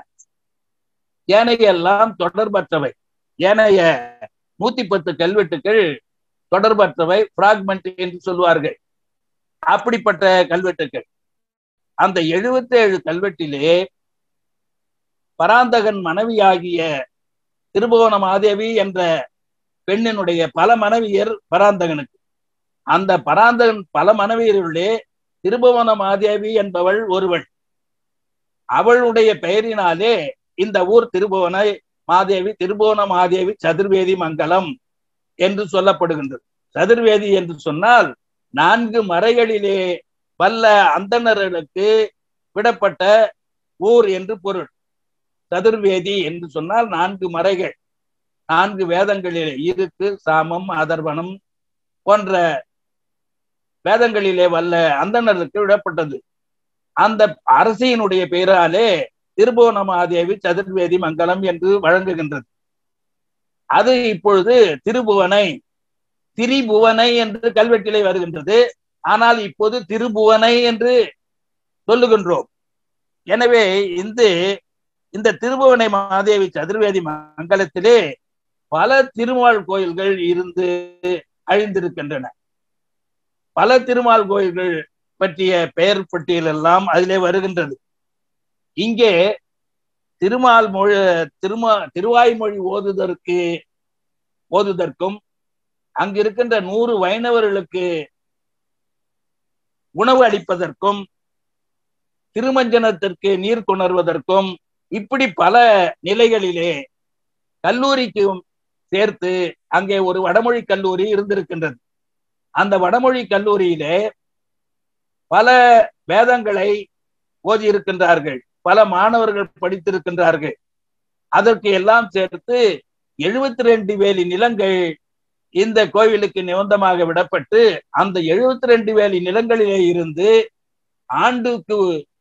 ஏனைய எல்லாம் தொடர்பற்றவை ஏனைய நூத்தி பத்து கல்வெட்டுக்கள் தொடர்பற்றவை பிராக்மெண்ட் என்று சொல்வார்கள் அப்படிப்பட்ட கல்வெட்டுக்கள் அந்த எழுபத்தி ஏழு கல்வெட்டிலே பராந்தகன் மனைவியாகிய திருபுவன மாதேவி என்ற பெண்ணினுடைய பல மனைவியர் பராந்தகனுக்கு அந்த பராந்தகன் பல மனைவியருள்ளே திருபுவன மாதேவி என்பவள் ஒருவள் அவளுடைய பெயரினாலே இந்த ஊர் திருபுவன மாதேவி திருபுவன மாதேவி சதுர்வேதி மங்கலம் என்று சொல்லப்படுகின்றது சதுர்வேதி என்று சொன்னால் நான்கு மறைகளிலே வல்ல அந்தணர்களுக்கு விடப்பட்ட ஊர் என்று பொருள் சதுர்வேதி என்று சொன்னால் நான்கு மறைகள் நான்கு வேதங்களிலே இருக்கு சாமம் அதர்வனம் போன்ற வேதங்களிலே வல்ல அந்தணருக்கு விடப்பட்டது அந்த அரசியினுடைய பெயராலே திருபுவனமாதேவி சதுர்வேதி மங்கலம் என்று வழங்குகின்றது அது இப்பொழுது திருபுவனை திரிபுவனை என்று கல்வெட்டிலே வருகின்றது ஆனால் இப்போது திருபுவனை என்று சொல்லுகின்றோம் எனவே இந்த இந்த திருபுவனை மாதேவி சதுர்வேதி மங்கலத்திலே பல திருமால் கோயில்கள் இருந்து அழிந்திருக்கின்றன பல திருமால் கோயில்கள் பற்றிய பெயர் பட்டியல் எல்லாம் அதிலே வருகின்றது இங்கே திருமால் மொழி திருமா திருவாய்மொழி ஓதுதற்கு ஓதுதற்கும் அங்கு இருக்கின்ற நூறு வைணவர்களுக்கு உணவு அளிப்பதற்கும் திருமஞ்சனத்திற்கு நீர் கொணர்வதற்கும் இப்படி பல நிலைகளிலே கல்லூரிக்கும் சேர்த்து அங்கே ஒரு வடமொழி கல்லூரி இருந்திருக்கின்றது அந்த வடமொழி கல்லூரியிலே பல வேதங்களை ஓதி இருக்கின்றார்கள் பல மாணவர்கள் படித்திருக்கின்றார்கள் அதற்கு எல்லாம் சேர்த்து எழுபத்தி ரெண்டு வேலி நிலங்கள் இந்த கோவிலுக்கு நிபந்தமாக விடப்பட்டு அந்த எழுபத்தி ரெண்டு வேலி நிலங்களிலே இருந்து ஆண்டுக்கு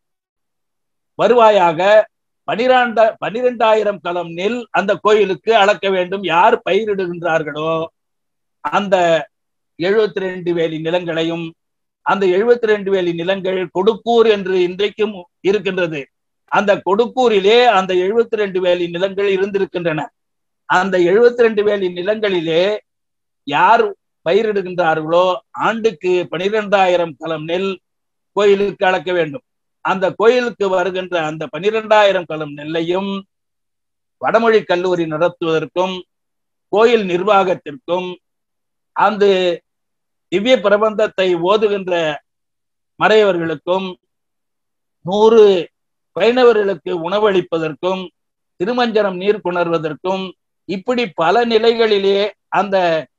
வருவாயாக பனிரெண்ட பனிரெண்டாயிரம் களம் நெல் அந்த கோயிலுக்கு அளக்க வேண்டும் யார் பயிரிடுகின்றார்களோ அந்த எழுபத்தி ரெண்டு வேலி நிலங்களையும் அந்த எழுபத்தி ரெண்டு வேலி நிலங்கள் கொடுக்கூர் என்று இன்றைக்கும் இருக்கின்றது அந்த கொடுக்கூரிலே அந்த எழுபத்தி ரெண்டு வேலி நிலங்கள் இருந்திருக்கின்றன அந்த எழுபத்தி ரெண்டு வேலி நிலங்களிலே யார் பயிரிடுகின்றார்களோ ஆண்டுக்கு பனிரெண்டாயிரம் களம் நெல் கோயிலுக்கு அளக்க வேண்டும் அந்த கோயிலுக்கு வருகின்ற அந்த பனிரெண்டாயிரம் களம் நெல்லையும் வடமொழி கல்லூரி நடத்துவதற்கும் கோயில் நிர்வாகத்திற்கும் அந்த திவ்ய பிரபந்தத்தை ஓதுகின்ற மறையவர்களுக்கும் நூறு வைணவர்களுக்கு உணவளிப்பதற்கும் திருமஞ்சனம் நீர் கொணர்வதற்கும் இப்படி பல நிலைகளிலே அந்த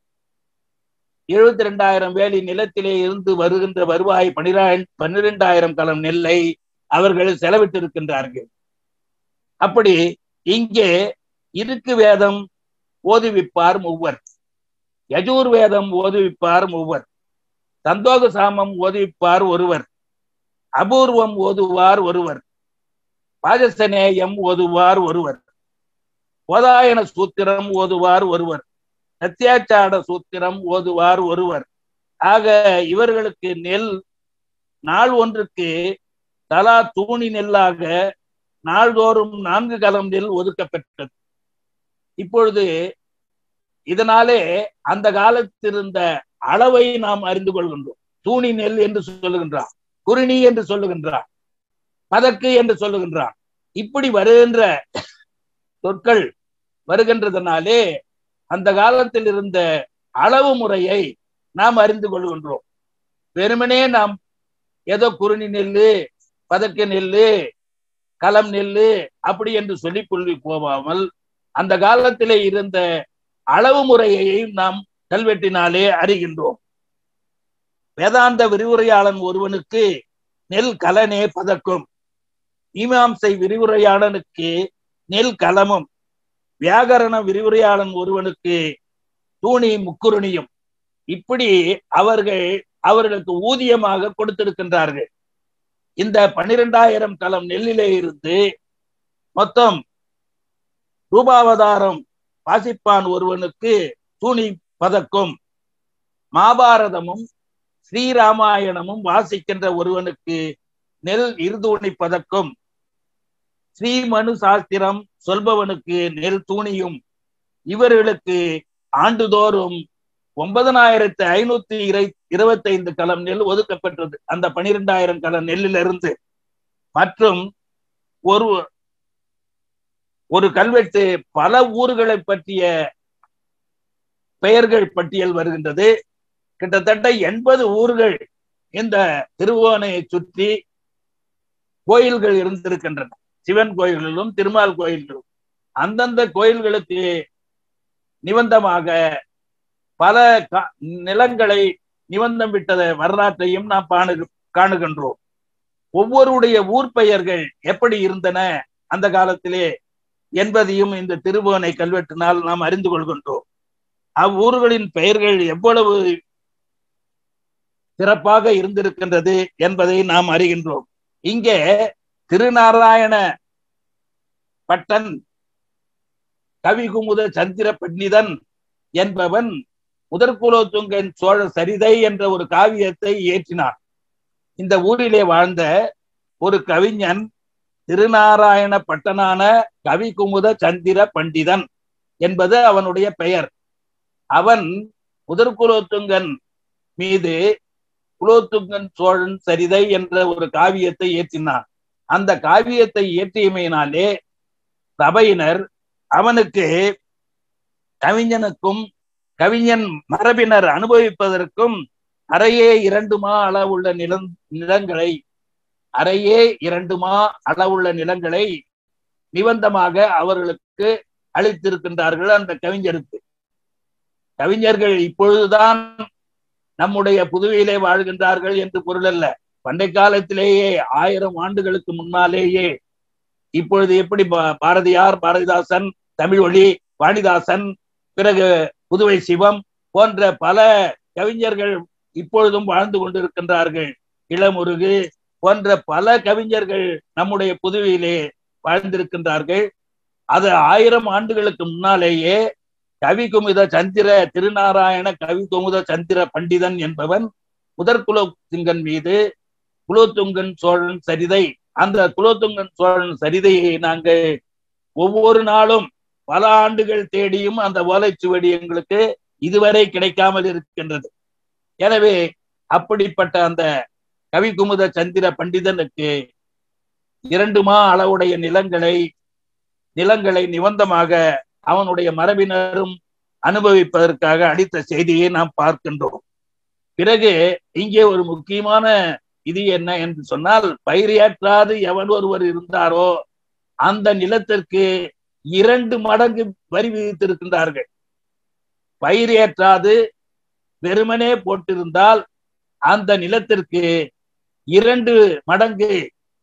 எழுபத்தி ரெண்டாயிரம் வேலி நிலத்திலே இருந்து வருகின்ற வருவாய் பனிரெண்டு பன்னிரெண்டாயிரம் களம் நெல்லை அவர்கள் செலவிட்டிருக்கின்றார்கள் அப்படி இங்கே இருக்கு வேதம் ஓதுவிப்பார் மூவர் யஜூர் வேதம் ஓதுவிப்பார் மூவர் சந்தோக சாமம் ஓதுவிப்பார் ஒருவர் அபூர்வம் ஓதுவார் ஒருவர் பாஜசநேயம் ஓதுவார் ஒருவர் போதாயன சூத்திரம் ஓதுவார் ஒருவர் சத்தியாச்சாட சூத்திரம் ஓதுவார் ஒருவர் ஆக இவர்களுக்கு நெல் நாள் ஒன்றுக்கு தலா தூணி நெல்லாக நாள்தோறும் நான்கு கலம் நெல் ஒதுக்கப்பட்டது இப்பொழுது இதனாலே அந்த காலத்தில் இருந்த அளவை நாம் அறிந்து கொள்கின்றோம் தூணி நெல் என்று சொல்லுகின்றான் குருணி என்று சொல்லுகின்றான் பதக்கு என்று சொல்லுகின்றான் இப்படி வருகின்ற சொற்கள் வருகின்றதுனாலே அந்த காலத்தில் இருந்த அளவு முறையை நாம் அறிந்து கொள்கின்றோம் வெறுமனே நாம் ஏதோ குறுனி நெல்லு பதக்க நெல்லு களம் நெல்லு அப்படி என்று சொல்லி கொள்ளி போகாமல் அந்த காலத்திலே இருந்த அளவு முறையையும் நாம் கல்வெட்டினாலே அறிகின்றோம் வேதாந்த விரிவுரையாளன் ஒருவனுக்கு நெல் கலனே பதக்கும் மீமாம்சை விரிவுரையாளனுக்கு நெல் கலமும் வியாகரண விரிவுரையாளன் ஒருவனுக்கு தூணி முக்குருணியும் இப்படி அவர்கள் அவர்களுக்கு ஊதியமாக கொடுத்திருக்கின்றார்கள் இந்த பன்னிரெண்டாயிரம் கலம் நெல்லிலே இருந்து மொத்தம் ரூபாவதாரம் வாசிப்பான் ஒருவனுக்கு தூணி பதக்கும் மாபாரதமும் ஸ்ரீராமாயணமும் வாசிக்கின்ற ஒருவனுக்கு நெல் இருதூணி பதக்கும் ஸ்ரீமனு சாஸ்திரம் சொல்பவனுக்கு நெல் தூணியும் இவர்களுக்கு ஆண்டுதோறும் ஒன்பதனாயிரத்தி ஐநூத்தி இரை இருபத்தைந்து கலம் நெல் ஒதுக்கப்பட்டது அந்த பனிரெண்டாயிரம் கலம் நெல்லிலிருந்து மற்றும் ஒரு ஒரு கல்வெட்டு பல ஊர்களை பற்றிய பெயர்கள் பட்டியல் வருகின்றது கிட்டத்தட்ட எண்பது ஊர்கள் இந்த திருவோணையை சுற்றி கோயில்கள் இருந்திருக்கின்றன சிவன் கோயில்களும் திருமால் கோயில்களும் அந்தந்த கோயில்களுக்கு நிபந்தமாக பல நிலங்களை நிபந்தம் விட்டத வரலாற்றையும் நாம் காணு காணுகின்றோம் ஒவ்வொருடைய ஊர் பெயர்கள் எப்படி இருந்தன அந்த காலத்திலே என்பதையும் இந்த திருவோணை கல்வெட்டினால் நாம் அறிந்து கொள்கின்றோம் அவ்வூர்களின் பெயர்கள் எவ்வளவு சிறப்பாக இருந்திருக்கின்றது என்பதை நாம் அறிகின்றோம் இங்கே திருநாராயண பட்டன் கவிகுமுத சந்திர பண்டிதன் என்பவன் முதற்குலோத்துங்கன் சோழ சரிதை என்ற ஒரு காவியத்தை இயற்றினான் இந்த ஊரிலே வாழ்ந்த ஒரு கவிஞன் திருநாராயண பட்டனான கவிகுமுத சந்திர பண்டிதன் என்பது அவனுடைய பெயர் அவன் முதற்குலோத்துங்கன் மீது குலோத்துங்கன் சோழன் சரிதை என்ற ஒரு காவியத்தை இயற்றினான் அந்த காவியத்தை இயற்றியமையினாலே சபையினர் அவனுக்கு கவிஞனுக்கும் கவிஞன் மரபினர் அனுபவிப்பதற்கும் அறையே இரண்டுமா அளவுள்ள நிலம் நிலங்களை அறையே இரண்டுமா அளவுள்ள நிலங்களை நிபந்தமாக அவர்களுக்கு அளித்திருக்கின்றார்கள் அந்த கவிஞருக்கு கவிஞர்கள் இப்பொழுதுதான் நம்முடைய புதுவையிலே வாழ்கின்றார்கள் என்று பொருள் அல்ல பண்டை காலத்திலேயே ஆயிரம் ஆண்டுகளுக்கு முன்னாலேயே இப்பொழுது எப்படி பாரதியார் பாரதிதாசன் தமிழ்வழி வாணிதாசன் பிறகு புதுவை சிவம் போன்ற பல கவிஞர்கள் இப்பொழுதும் வாழ்ந்து கொண்டிருக்கின்றார்கள் இளமுருகு போன்ற பல கவிஞர்கள் நம்முடைய புதுவையிலே வாழ்ந்திருக்கின்றார்கள் அது ஆயிரம் ஆண்டுகளுக்கு முன்னாலேயே கவி குமுத சந்திர திருநாராயண கவி குமுத சந்திர பண்டிதன் என்பவன் முதற்குலோத்துங்கன் மீது குலோத்துங்கன் சோழன் சரிதை அந்த குலோத்துங்கன் சோழன் சரிதையை நாங்கள் ஒவ்வொரு நாளும் பல ஆண்டுகள் தேடியும் அந்த ஓலைச்சுவடி எங்களுக்கு இதுவரை கிடைக்காமல் இருக்கின்றது எனவே அப்படிப்பட்ட அந்த கவிகுமுத சந்திர பண்டிதனுக்கு இரண்டுமா அளவுடைய நிலங்களை நிலங்களை நிபந்தமாக அவனுடைய மரபினரும் அனுபவிப்பதற்காக அளித்த செய்தியை நாம் பார்க்கின்றோம் பிறகு இங்கே ஒரு முக்கியமான இது என்ன என்று சொன்னால் பயிரியாற்றாது எவன் ஒருவர் இருந்தாரோ அந்த நிலத்திற்கு இரண்டு மடங்கு வரி விதித்திருக்கின்றார்கள் பயிரேற்றாது வெறுமனே போட்டிருந்தால் அந்த நிலத்திற்கு இரண்டு மடங்கு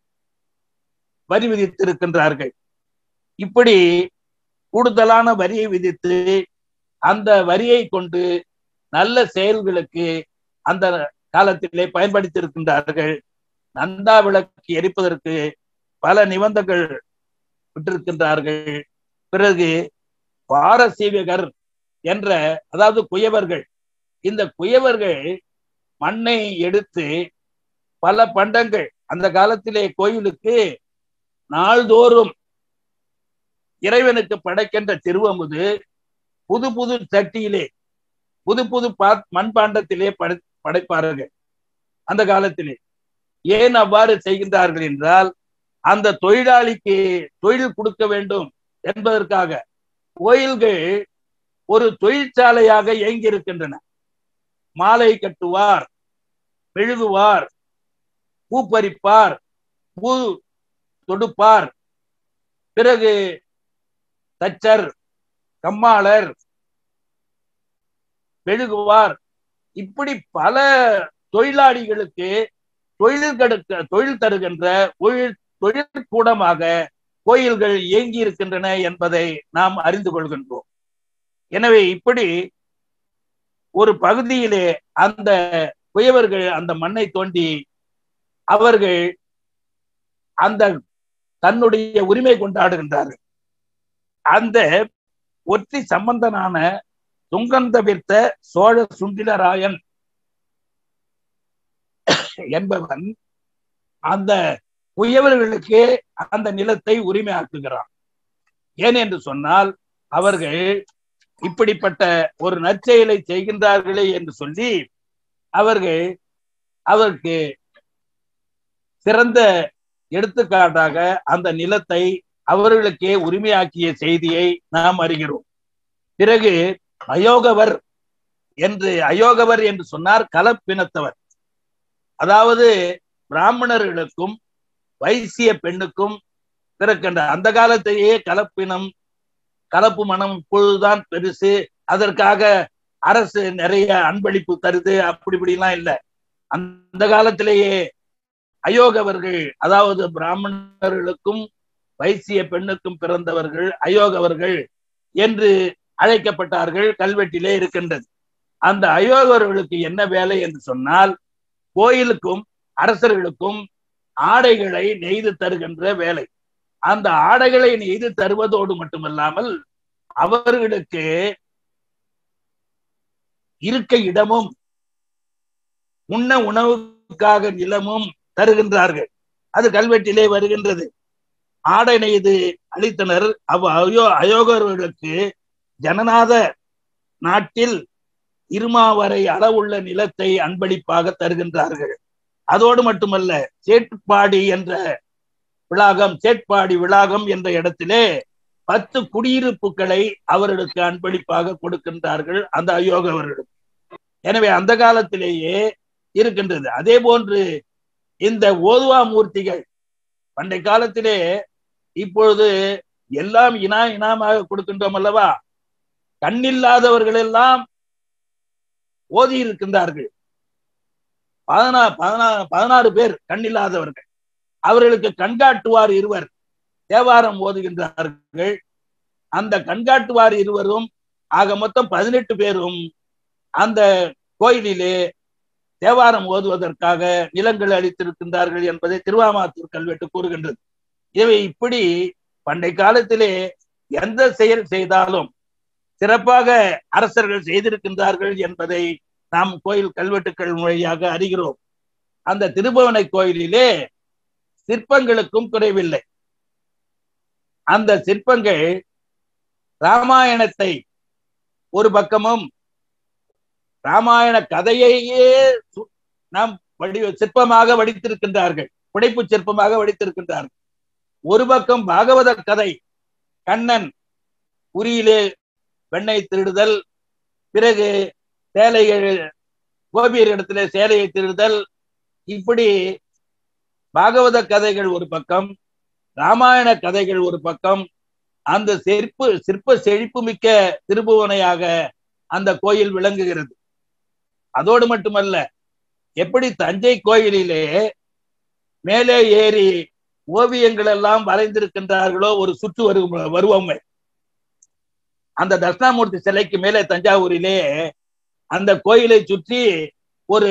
வரி விதித்திருக்கின்றார்கள் இப்படி கூடுதலான வரியை விதித்து அந்த வரியை கொண்டு நல்ல செயல்களுக்கு அந்த காலத்திலே பயன்படுத்தியிருக்கின்றார்கள் நந்தா விளக்கு எரிப்பதற்கு பல நிபந்தங்கள் விட்டிருக்கின்றார்கள் பிறகு பாரசீவகர் என்ற அதாவது குயவர்கள் இந்த குயவர்கள் மண்ணை எடுத்து பல பண்டங்கள் அந்த காலத்திலே கோயிலுக்கு நாள்தோறும் இறைவனுக்கு படைக்கின்ற திருவமுது புது புது சட்டியிலே புது புது பா மண்பாண்டத்திலே படை படைப்பார்கள் அந்த காலத்திலே ஏன் அவ்வாறு செய்கின்றார்கள் என்றால் அந்த தொழிலாளிக்கு தொழில் கொடுக்க வேண்டும் என்பதற்காக கோயில்கள் ஒரு தொழிற்சாலையாக இயங்கி இருக்கின்றன மாலை கட்டுவார் மெழுகுவார் பூ பறிப்பார் பூ தொடுப்பார் பிறகு தச்சர் கம்மாளர் மெழுகுவார் இப்படி பல தொழிலாளிகளுக்கு தொழில் கெடுக்க தொழில் தருகின்ற தொழில் தொழிற்கூடமாக கோயில்கள் இயங்கி இருக்கின்றன என்பதை நாம் அறிந்து கொள்கின்றோம் எனவே இப்படி ஒரு பகுதியிலே அந்த குயவர்கள் அந்த மண்ணை தோண்டி அவர்கள் அந்த தன்னுடைய உரிமை கொண்டாடுகின்றார்கள் அந்த ஒற்றி சம்பந்தனான துங்கந்தவிர்த்த சோழ சுந்திரராயன் என்பவன் அந்த குயவர்களுக்கு அந்த நிலத்தை உரிமையாக்குகிறான் ஏன் என்று சொன்னால் அவர்கள் இப்படிப்பட்ட ஒரு நற்செயலை செய்கின்றார்களே என்று சொல்லி அவர்கள் அவருக்கு சிறந்த எடுத்துக்காட்டாக அந்த நிலத்தை அவர்களுக்கே உரிமையாக்கிய செய்தியை நாம் அறிகிறோம் பிறகு அயோகவர் என்று அயோகவர் என்று சொன்னார் கலப்பினத்தவர் அதாவது பிராமணர்களுக்கும் வைசிய பெண்ணுக்கும் பிறக்கின்ற அந்த காலத்திலேயே கலப்பினம் கலப்பு மனம் இப்பொழுதுதான் பெருசு அதற்காக அரசு நிறைய அன்பளிப்பு தருது அப்படி இப்படிலாம் இல்லை அந்த காலத்திலேயே அயோகவர்கள் அதாவது பிராமணர்களுக்கும் வைசிய பெண்ணுக்கும் பிறந்தவர்கள் அயோகவர்கள் என்று அழைக்கப்பட்டார்கள் கல்வெட்டிலே இருக்கின்றது அந்த அயோகர்களுக்கு என்ன வேலை என்று சொன்னால் கோயிலுக்கும் அரசர்களுக்கும் ஆடைகளை நெய்து தருகின்ற வேலை அந்த ஆடைகளை நெய்து தருவதோடு மட்டுமல்லாமல் அவர்களுக்கு இருக்க இடமும் உண்ண உணவுக்காக நிலமும் தருகின்றார்கள் அது கல்வெட்டிலே வருகின்றது ஆடை நெய்து அளித்தனர் அவ் அயோ அயோகர்களுக்கு ஜனநாத நாட்டில் இருமாவரை அளவுள்ள நிலத்தை அன்பளிப்பாக தருகின்றார்கள் அதோடு மட்டுமல்ல சேட்பாடி என்ற விளாகம் சேட்பாடி விளாகம் என்ற இடத்திலே பத்து குடியிருப்புகளை அவர்களுக்கு அன்பளிப்பாக கொடுக்கின்றார்கள் அந்த அயோகவர்களுக்கு எனவே அந்த காலத்திலேயே இருக்கின்றது அதே போன்று இந்த ஓதுவா மூர்த்திகள் பண்டை காலத்திலே இப்பொழுது எல்லாம் இனா இனாமாக கொடுக்கின்றோம் அல்லவா கண்ணில்லாதவர்கள் எல்லாம் ஓதி இருக்கின்றார்கள் பதினா பதினா பதினாறு பேர் கண்ணில்லாதவர்கள் அவர்களுக்கு கண்காட்டுவார் இருவர் தேவாரம் ஓதுகின்றார்கள் அந்த கண்காட்டுவார் இருவரும் ஆக மொத்தம் பதினெட்டு பேரும் அந்த கோயிலிலே தேவாரம் ஓதுவதற்காக நிலங்கள் அளித்திருக்கின்றார்கள் என்பதை திருவாமாத்தூர் கல்வெட்டு கூறுகின்றது இவை இப்படி பண்டை காலத்திலே எந்த செயல் செய்தாலும் சிறப்பாக அரசர்கள் செய்திருக்கின்றார்கள் என்பதை நாம் கோயில் கல்வெட்டுக்கள் வழியாக அறிகிறோம் அந்த திருபுவனை கோயிலிலே சிற்பங்களுக்கும் குறைவில்லை அந்த சிற்பங்கள் ராமாயணத்தை ஒரு பக்கமும் ராமாயண கதையையே நாம் வடி சிற்பமாக வடித்திருக்கின்றார்கள் புடைப்பு சிற்பமாக வடித்திருக்கின்றார்கள் ஒரு பக்கம் பாகவத கதை கண்ணன் உரியிலே வெண்ணெய் திருடுதல் பிறகு சேலைகள் கோபியர் இடத்துல சேலையை திருடுதல் இப்படி பாகவத கதைகள் ஒரு பக்கம் ராமாயண கதைகள் ஒரு பக்கம் அந்த சிற்பு சிற்ப செழிப்பு மிக்க திருபுவனையாக அந்த கோயில் விளங்குகிறது அதோடு மட்டுமல்ல எப்படி தஞ்சை கோயிலிலே மேலே ஏறி ஓவியங்கள் எல்லாம் வரைந்திருக்கின்றார்களோ ஒரு சுற்று வரு வருவமை அந்த தட்சிணாமூர்த்தி சிலைக்கு மேலே தஞ்சாவூரிலே அந்த கோயிலை சுற்றி ஒரு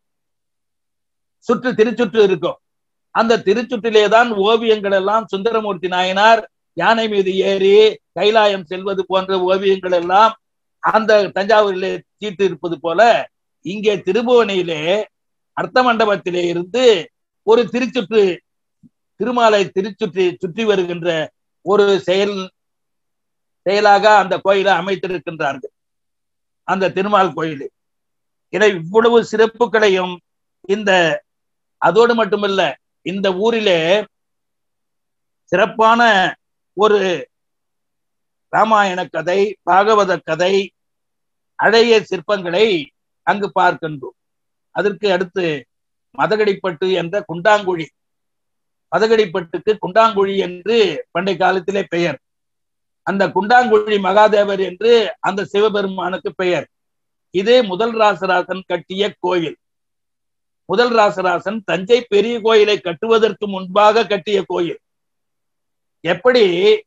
சுற்று திருச்சுற்று இருக்கும் அந்த திருச்சுற்றிலே தான் ஓவியங்கள் எல்லாம் சுந்தரமூர்த்தி நாயனார் யானை மீது ஏறி கைலாயம் செல்வது போன்ற ஓவியங்கள் எல்லாம் அந்த தஞ்சாவூரிலே தீட்டு இருப்பது போல இங்கே திருபுவனையிலே அர்த்த மண்டபத்திலே இருந்து ஒரு திருச்சுற்று திருமாலை திருச்சுற்றி சுற்றி வருகின்ற ஒரு செயல் செயலாக அந்த கோயிலை அமைத்திருக்கின்றார்கள் அந்த திருமால் கோயில் என இவ்வளவு சிறப்புகளையும் இந்த அதோடு மட்டுமல்ல இந்த ஊரிலே சிறப்பான ஒரு ராமாயண கதை பாகவத கதை அழகிய சிற்பங்களை அங்கு பார்க்கின்றோம் அதற்கு அடுத்து மதகடிப்பட்டு என்ற குண்டாங்குழி மதகடிப்பட்டுக்கு குண்டாங்குழி என்று பண்டை காலத்திலே பெயர் அந்த குண்டாங்குழி மகாதேவர் என்று அந்த சிவபெருமானுக்கு பெயர் இது முதல் ராசராசன் கட்டிய கோயில் முதல் ராசராசன் தஞ்சை பெரிய கோயிலை கட்டுவதற்கு முன்பாக கட்டிய கோயில் எப்படி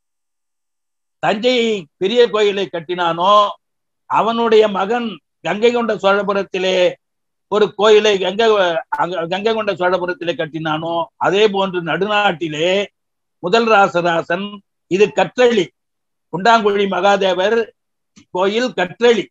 தஞ்சை பெரிய கோயிலை கட்டினானோ அவனுடைய மகன் கங்கை கொண்ட சோழபுரத்திலே ஒரு கோயிலை கங்கை கங்கை கொண்ட சோழபுரத்திலே கட்டினானோ அதே போன்று நடுநாட்டிலே முதல் ராசராசன் இது கற்றளி குண்டாங்குழி மகாதேவர் கோயில் கற்றளி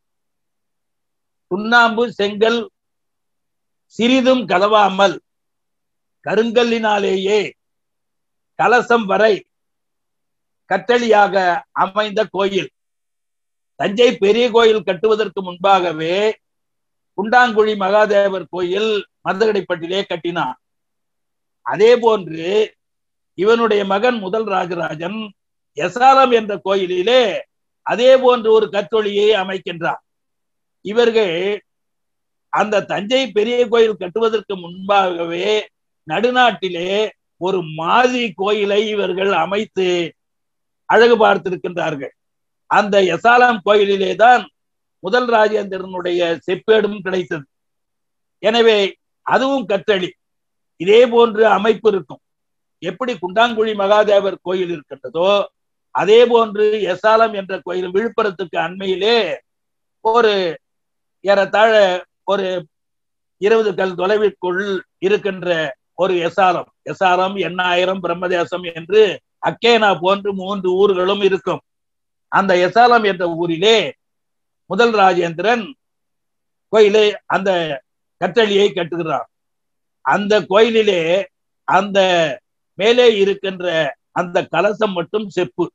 சுண்ணாம்பு செங்கல் சிறிதும் கதவாமல் கருங்கல்லினாலேயே கலசம் வரை கற்றளியாக அமைந்த கோயில் தஞ்சை பெரிய கோயில் கட்டுவதற்கு முன்பாகவே குண்டாங்குழி மகாதேவர் கோயில் மருதகடைப்பட்டிலே கட்டினான் அதே போன்று இவனுடைய மகன் முதல் ராஜராஜன் எசாலம் என்ற கோயிலிலே அதே போன்று ஒரு கற்றொழியை அமைக்கின்றார் இவர்கள் அந்த தஞ்சை பெரிய கோயில் கட்டுவதற்கு முன்பாகவே நடுநாட்டிலே ஒரு மாதிரி கோயிலை இவர்கள் அமைத்து அழகு பார்த்திருக்கின்றார்கள் அந்த எசாலம் கோயிலிலே தான் முதல் ராஜேந்திரனுடைய செப்பேடும் கிடைத்தது எனவே அதுவும் கற்றளி இதே போன்று அமைப்பு இருக்கும் எப்படி குண்டாங்குழி மகாதேவர் கோயில் இருக்கின்றதோ அதே போன்று எசாலம் என்ற கோயில் விழுப்புரத்துக்கு அண்மையிலே ஒரு ஏறத்தாழ ஒரு இருபது கல் தொலைவிற்குள் இருக்கின்ற ஒரு எசாலம் எசாலம் எண்ணாயிரம் பிரம்மதேசம் என்று அக்கேனா போன்று மூன்று ஊர்களும் இருக்கும் அந்த எசாலம் என்ற ஊரிலே முதல் ராஜேந்திரன் கோயிலை அந்த கற்றளியை கட்டுகிறார் அந்த கோயிலிலே அந்த மேலே இருக்கின்ற அந்த கலசம் மட்டும் செப்பு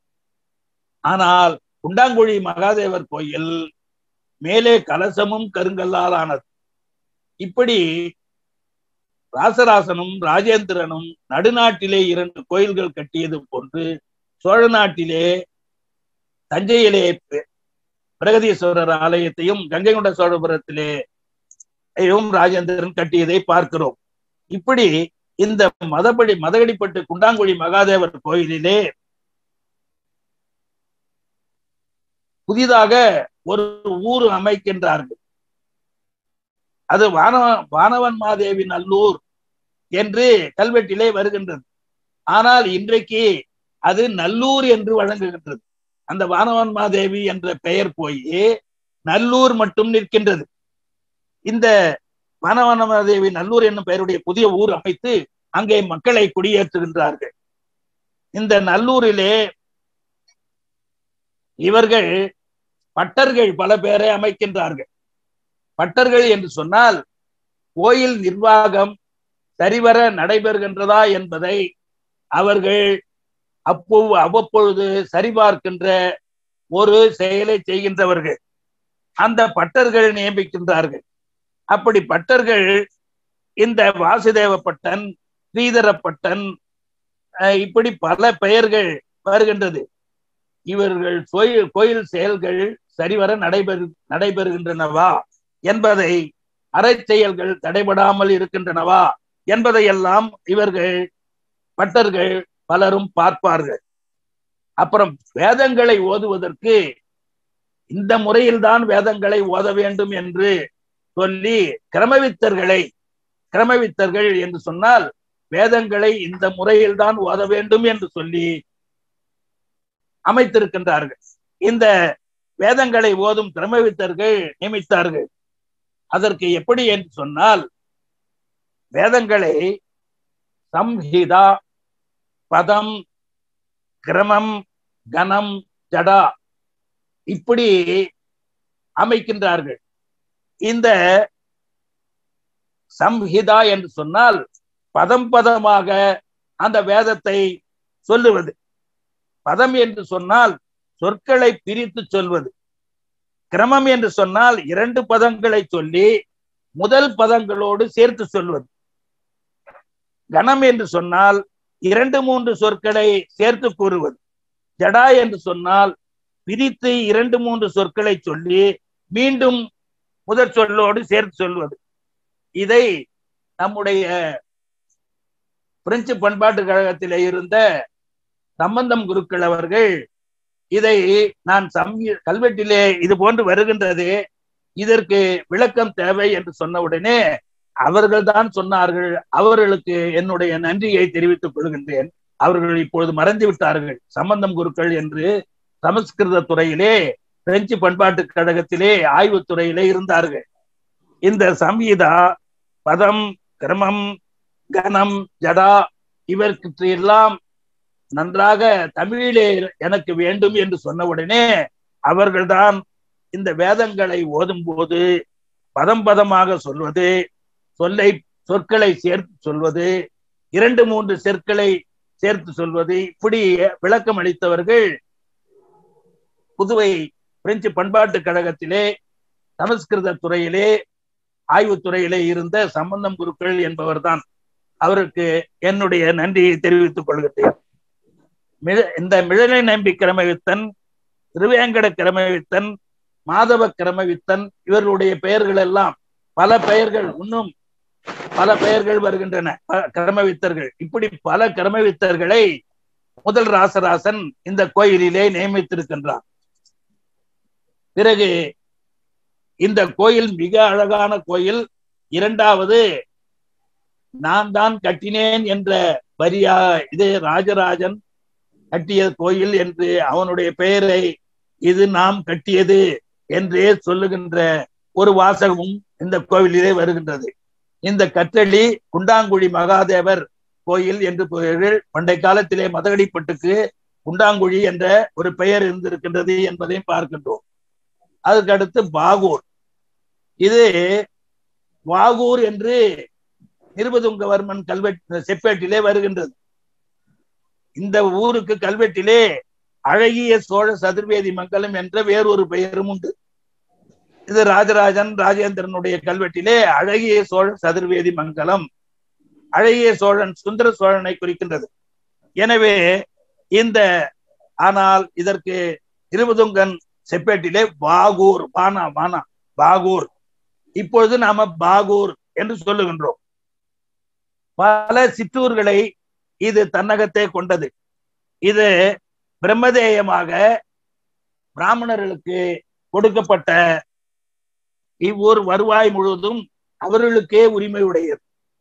ஆனால் குண்டாங்குழி மகாதேவர் கோயில் மேலே கலசமும் கருங்கல்லால் ஆனது இப்படி ராசராசனும் ராஜேந்திரனும் நடுநாட்டிலே இரண்டு கோயில்கள் கட்டியது போன்று சோழ நாட்டிலே தஞ்சையிலே பிரகதீஸ்வரர் ஆலயத்தையும் கங்கை கொண்ட சோழபுரத்திலே ராஜேந்திரன் கட்டியதை பார்க்கிறோம் இப்படி இந்த மதப்படி மதகடிப்பட்டு குண்டாங்குழி மகாதேவர் கோயிலிலே புதிதாக ஒரு ஊர் அமைக்கின்றார்கள் அது வானவ வானவன் மாதேவி நல்லூர் என்று கல்வெட்டிலே வருகின்றது ஆனால் இன்றைக்கு அது நல்லூர் என்று வழங்குகின்றது அந்த வானவன் மாதேவி என்ற பெயர் போய் நல்லூர் மட்டும் நிற்கின்றது இந்த வானவன் மாதேவி நல்லூர் என்னும் பெயருடைய புதிய ஊர் அமைத்து அங்கே மக்களை குடியேற்றுகின்றார்கள் இந்த நல்லூரிலே இவர்கள் பட்டர்கள் பல பேரை அமைக்கின்றார்கள் பட்டர்கள் என்று சொன்னால் கோயில் நிர்வாகம் சரிவர நடைபெறுகின்றதா என்பதை அவர்கள் அப்போ அவ்வப்பொழுது சரிபார்க்கின்ற ஒரு செயலை செய்கின்றவர்கள் அந்த பட்டர்கள் நியமிக்கின்றார்கள் அப்படி பட்டர்கள் இந்த வாசுதேவ பட்டன் ஸ்ரீதர பட்டன் இப்படி பல பெயர்கள் வருகின்றது இவர்கள் கோயில் கோயில் செயல்கள் சரிவர நடைபெறு நடைபெறுகின்றனவா என்பதை அரை செயல்கள் தடைபடாமல் இருக்கின்றனவா என்பதையெல்லாம் இவர்கள் பட்டர்கள் பலரும் பார்ப்பார்கள் அப்புறம் வேதங்களை ஓதுவதற்கு இந்த முறையில்தான் வேதங்களை ஓத வேண்டும் என்று சொல்லி கிரமவித்தர்களை கிரமவித்தர்கள் என்று சொன்னால் வேதங்களை இந்த முறையில்தான் ஓத வேண்டும் என்று சொல்லி அமைத்திருக்கின்றார்கள் இந்த வேதங்களை ஓதும் கிரமவித்தர்கள் நியமித்தார்கள் அதற்கு எப்படி என்று சொன்னால் வேதங்களை சம்ஹிதா பதம் கிரமம் கணம் ஜடா இப்படி அமைக்கின்றார்கள் இந்த சம்ஹிதா என்று சொன்னால் பதம் பதமாக அந்த வேதத்தை சொல்லுவது பதம் என்று சொன்னால் சொற்களை பிரித்து சொல்வது கிரமம் என்று சொன்னால் இரண்டு பதங்களை சொல்லி முதல் பதங்களோடு சேர்த்து சொல்வது கணம் என்று சொன்னால் இரண்டு மூன்று சொற்களை சேர்த்து கூறுவது ஜடா என்று சொன்னால் பிரித்து இரண்டு மூன்று சொற்களை சொல்லி மீண்டும் முதற் சொல்லோடு சேர்த்து சொல்வது இதை நம்முடைய பிரெஞ்சு பண்பாட்டு கழகத்திலே இருந்த சம்பந்தம் குருக்கள் அவர்கள் இதை நான் சமய கல்வெட்டிலே இது போன்று வருகின்றது இதற்கு விளக்கம் தேவை என்று சொன்ன உடனே அவர்கள் தான் சொன்னார்கள் அவர்களுக்கு என்னுடைய நன்றியை தெரிவித்துக் கொள்கின்றேன் அவர்கள் இப்பொழுது மறைந்து விட்டார்கள் சம்பந்தம் குருக்கள் என்று சமஸ்கிருத துறையிலே பிரெஞ்சு பண்பாட்டு கழகத்திலே ஆய்வுத் துறையிலே இருந்தார்கள் இந்த சம்ஹிதா பதம் கிரமம் கணம் ஜடா இவருக்கு எல்லாம் நன்றாக தமிழிலே எனக்கு வேண்டும் என்று சொன்ன உடனே அவர்கள்தான் இந்த வேதங்களை ஓதும் போது பதம் பதமாக சொல்வது சொல்லை சொற்களை சேர்த்து சொல்வது இரண்டு மூன்று சொற்களை சேர்த்து சொல்வது இப்படி விளக்கம் அளித்தவர்கள் புதுவை பிரெஞ்சு பண்பாட்டு கழகத்திலே சமஸ்கிருத துறையிலே ஆய்வுத்துறையிலே இருந்த சம்பந்தம் குருக்கள் என்பவர்தான் அவருக்கு என்னுடைய நன்றியை தெரிவித்துக் கொள்கிறேன் இந்த மிழலை நம்பி கிரமவித்தன் திருவேங்கட கிரமவித்தன் மாதவ கிரமவித்தன் இவர்களுடைய பெயர்கள் எல்லாம் பல பெயர்கள் இன்னும் பல பெயர்கள் வருகின்றன கிரமவித்தர்கள் இப்படி பல கிரமவித்தர்களை முதல் ராசராசன் இந்த கோயிலிலே நியமித்திருக்கின்றார் பிறகு இந்த கோயில் மிக அழகான கோயில் இரண்டாவது நான் தான் கட்டினேன் என்ற வரியா இது ராஜராஜன் கட்டிய கோயில் என்று அவனுடைய பெயரை இது நாம் கட்டியது என்றே சொல்லுகின்ற ஒரு வாசகமும் இந்த கோவிலிலே வருகின்றது இந்த கற்றளி குண்டாங்குழி மகாதேவர் கோயில் என்று பெயர்கள் பண்டை காலத்திலே மதகடிப்பட்டுக்கு குண்டாங்குழி என்ற ஒரு பெயர் இருந்திருக்கின்றது என்பதையும் பார்க்கின்றோம் அதுக்கு அடுத்து பாகூர் இது வாகூர் என்று நிருபதுங்கவர்மன் கல்வெட்டு செப்பேட்டிலே வருகின்றது இந்த ஊருக்கு கல்வெட்டிலே அழகிய சோழ சதுர்வேதி மங்கலம் என்ற வேறொரு பெயரும் உண்டு இது ராஜராஜன் ராஜேந்திரனுடைய கல்வெட்டிலே அழகிய சோழ சதுர்வேதி மங்கலம் அழகிய சோழன் சுந்தர சோழனை குறிக்கின்றது எனவே இந்த ஆனால் இதற்கு இருபதுங்கன் செப்பேட்டிலே பாகூர் பானா பானா பாகூர் இப்பொழுது நாம பாகூர் என்று சொல்லுகின்றோம் பல சிற்றூர்களை இது தன்னகத்தே கொண்டது இது பிரம்மதேயமாக பிராமணர்களுக்கு கொடுக்கப்பட்ட இவ்வூர் வருவாய் முழுவதும் அவர்களுக்கே உரிமை உடையது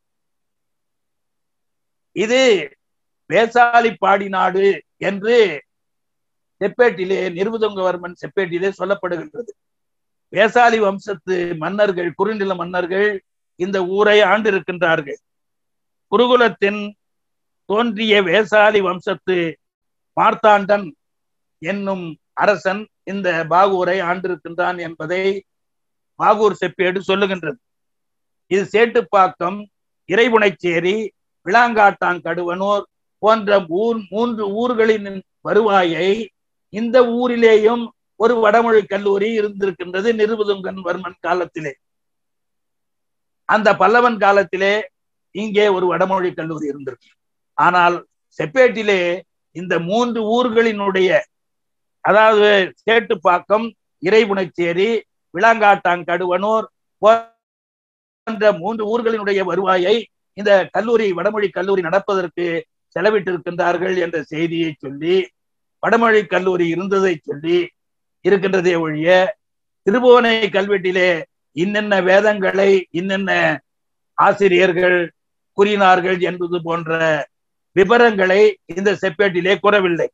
இது வேசாலி பாடி நாடு என்று செப்பேட்டிலே நிருபதுங்கவர்மன் செப்பேட்டிலே சொல்லப்படுகின்றது வேசாலி வம்சத்து மன்னர்கள் குறுநில மன்னர்கள் இந்த ஊரை ஆண்டிருக்கின்றார்கள் குருகுலத்தின் தோன்றிய வேசாலி வம்சத்து மார்த்தாண்டன் என்னும் அரசன் இந்த பாகூரை ஆண்டிருக்கின்றான் என்பதை பாகூர் செப்பேடு சொல்லுகின்றது இது சேட்டுப்பாக்கம் இறைபுனைச்சேரி விளாங்காட்டாங்கடுவனூர் போன்ற ஊர் மூன்று ஊர்களின் வருவாயை இந்த ஊரிலேயும் ஒரு வடமொழி கல்லூரி இருந்திருக்கின்றது நிருபதுங்கன் வர்மன் காலத்திலே அந்த பல்லவன் காலத்திலே இங்கே ஒரு வடமொழி கல்லூரி இருந்திருக்கு ஆனால் செப்பேட்டிலே இந்த மூன்று ஊர்களினுடைய அதாவது சேட்டுப்பாக்கம் இறைபுனைச்சேரி விளாங்காட்டாங்கடுவனூர் போன்ற மூன்று ஊர்களினுடைய வருவாயை இந்த கல்லூரி வடமொழி கல்லூரி நடப்பதற்கு செலவிட்டிருக்கின்றார்கள் என்ற செய்தியை சொல்லி வடமொழி கல்லூரி இருந்ததை சொல்லி இருக்கின்றதே ஒழிய திருபுவனை கல்வெட்டிலே இன்னென்ன வேதங்களை இன்னென்ன ஆசிரியர்கள் கூறினார்கள் என்பது போன்ற விவரங்களை இந்த செப்பேட்டிலே கூறவில்லை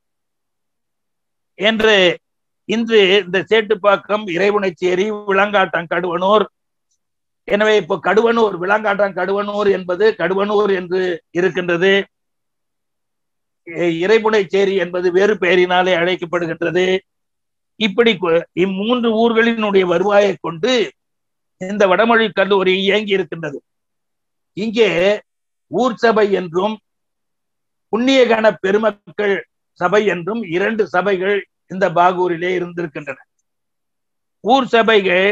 என்று இன்று இந்த சேட்டுப்பாக்கம் இறைவனைச்சேரி விளங்காட்டம் கடுவனூர் எனவே இப்போ கடுவனூர் விளங்காட்டம் கடுவனூர் என்பது கடுவனூர் என்று இருக்கின்றது இறைபுனைச்சேரி என்பது வேறு பெயரினாலே அழைக்கப்படுகின்றது இப்படி இம்மூன்று ஊர்களினுடைய வருவாயை கொண்டு இந்த வடமொழி கல்லூரி இயங்கி இருக்கின்றது இங்கே ஊர் சபை என்றும் புண்ணியகண பெருமக்கள் சபை என்றும் இரண்டு சபைகள் இந்த பாகூரிலே இருந்திருக்கின்றன ஊர் சபைகள்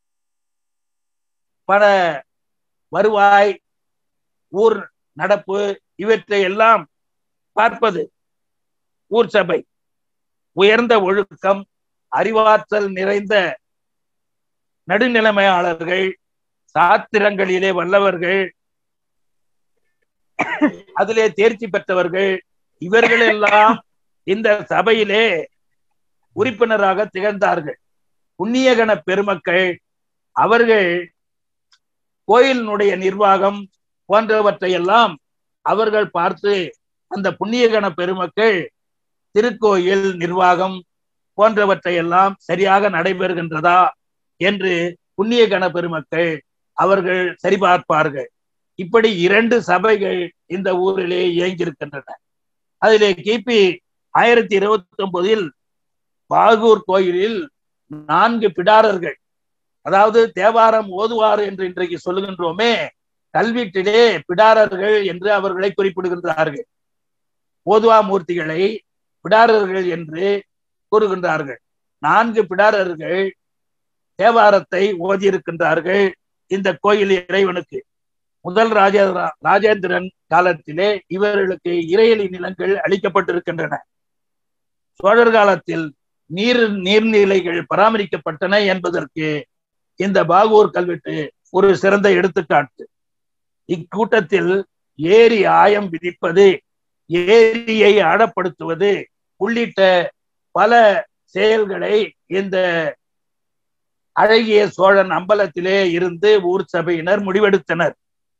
பல வருவாய் ஊர் நடப்பு இவற்றை எல்லாம் பார்ப்பது ஊர் சபை உயர்ந்த ஒழுக்கம் அறிவாற்றல் நிறைந்த நடுநிலைமையாளர்கள் சாத்திரங்களிலே வல்லவர்கள் அதிலே தேர்ச்சி பெற்றவர்கள் இவர்கள் எல்லாம் இந்த சபையிலே உறுப்பினராக திகழ்ந்தார்கள் புண்ணியகன பெருமக்கள் அவர்கள் கோயிலினுடைய நிர்வாகம் போன்றவற்றை எல்லாம் அவர்கள் பார்த்து அந்த புண்ணியகன பெருமக்கள் திருக்கோயில் நிர்வாகம் போன்றவற்றை எல்லாம் சரியாக நடைபெறுகின்றதா என்று புண்ணியகன பெருமக்கள் அவர்கள் சரிபார்ப்பார்கள் இப்படி இரண்டு சபைகள் இந்த ஊரிலே இயங்கியிருக்கின்றன அதிலே கிபி ஆயிரத்தி இருபத்தி ஒன்பதில் பாகூர் கோயிலில் நான்கு பிடாரர்கள் அதாவது தேவாரம் ஓதுவார் என்று இன்றைக்கு சொல்லுகின்றோமே கல்வீட்டிலே பிடாரர்கள் என்று அவர்களை குறிப்பிடுகின்றார்கள் ஓதுவா மூர்த்திகளை பிடாரர்கள் என்று கூறுகின்றார்கள் நான்கு பிடாரர்கள் தேவாரத்தை ஓதியிருக்கின்றார்கள் இந்த கோயில் இறைவனுக்கு முதல் ராஜ ராஜேந்திரன் காலத்திலே இவர்களுக்கு இறையலி நிலங்கள் அளிக்கப்பட்டிருக்கின்றன சோழர் காலத்தில் நீர் நீர்நிலைகள் பராமரிக்கப்பட்டன என்பதற்கு இந்த பாகூர் கல்வெட்டு ஒரு சிறந்த எடுத்துக்காட்டு இக்கூட்டத்தில் ஏரி ஆயம் விதிப்பது ஏரியை ஆழப்படுத்துவது உள்ளிட்ட பல செயல்களை இந்த அழகிய சோழன் அம்பலத்திலே இருந்து ஊர் சபையினர் முடிவெடுத்தனர்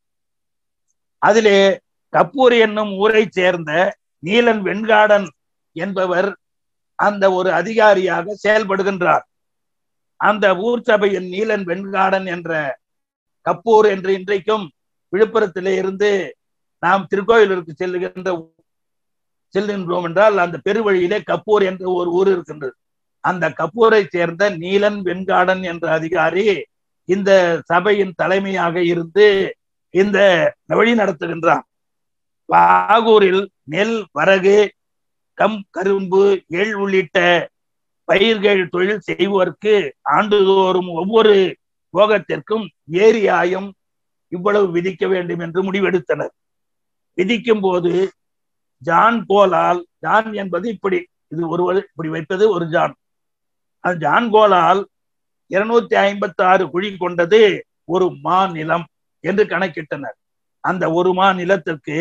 அதிலே கப்பூர் என்னும் ஊரை சேர்ந்த நீலன் வெண்காடன் என்பவர் அந்த ஒரு அதிகாரியாக செயல்படுகின்றார் அந்த ஊர் சபையின் நீலன் வெண்காடன் என்ற கப்பூர் என்று இன்றைக்கும் விழுப்புரத்திலே இருந்து நாம் திருக்கோயிலூருக்கு செல்லுகின்ற செல்கின்றோம் என்றால் அந்த பெருவழியிலே கப்பூர் என்ற ஒரு ஊர் இருக்கின்றது அந்த கப்பூரை சேர்ந்த நீலன் வெண்காடன் என்ற அதிகாரி இந்த சபையின் தலைமையாக இருந்து இந்த வழி நடத்துகின்றான் பாகூரில் நெல் வரகு கம் கரும்பு எள் உள்ளிட்ட பயிர்கள் தொழில் செய்வோருக்கு ஆண்டுதோறும் ஒவ்வொரு போகத்திற்கும் ஏரி ஆயம் இவ்வளவு விதிக்க வேண்டும் என்று முடிவெடுத்தனர் விதிக்கும் போது ஜான் கோலால் ஜான் என்பது இப்படி இது ஒருவர் இப்படி வைப்பது ஒரு ஜான் அது ஜான் கோலால் இருநூத்தி ஐம்பத்தி ஆறு குழி கொண்டது ஒரு மா நிலம் என்று கணக்கிட்டனர் அந்த ஒரு மா நிலத்திற்கு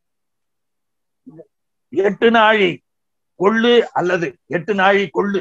எட்டு நாழி கொள்ளு அல்லது எட்டு நாழி கொள்ளு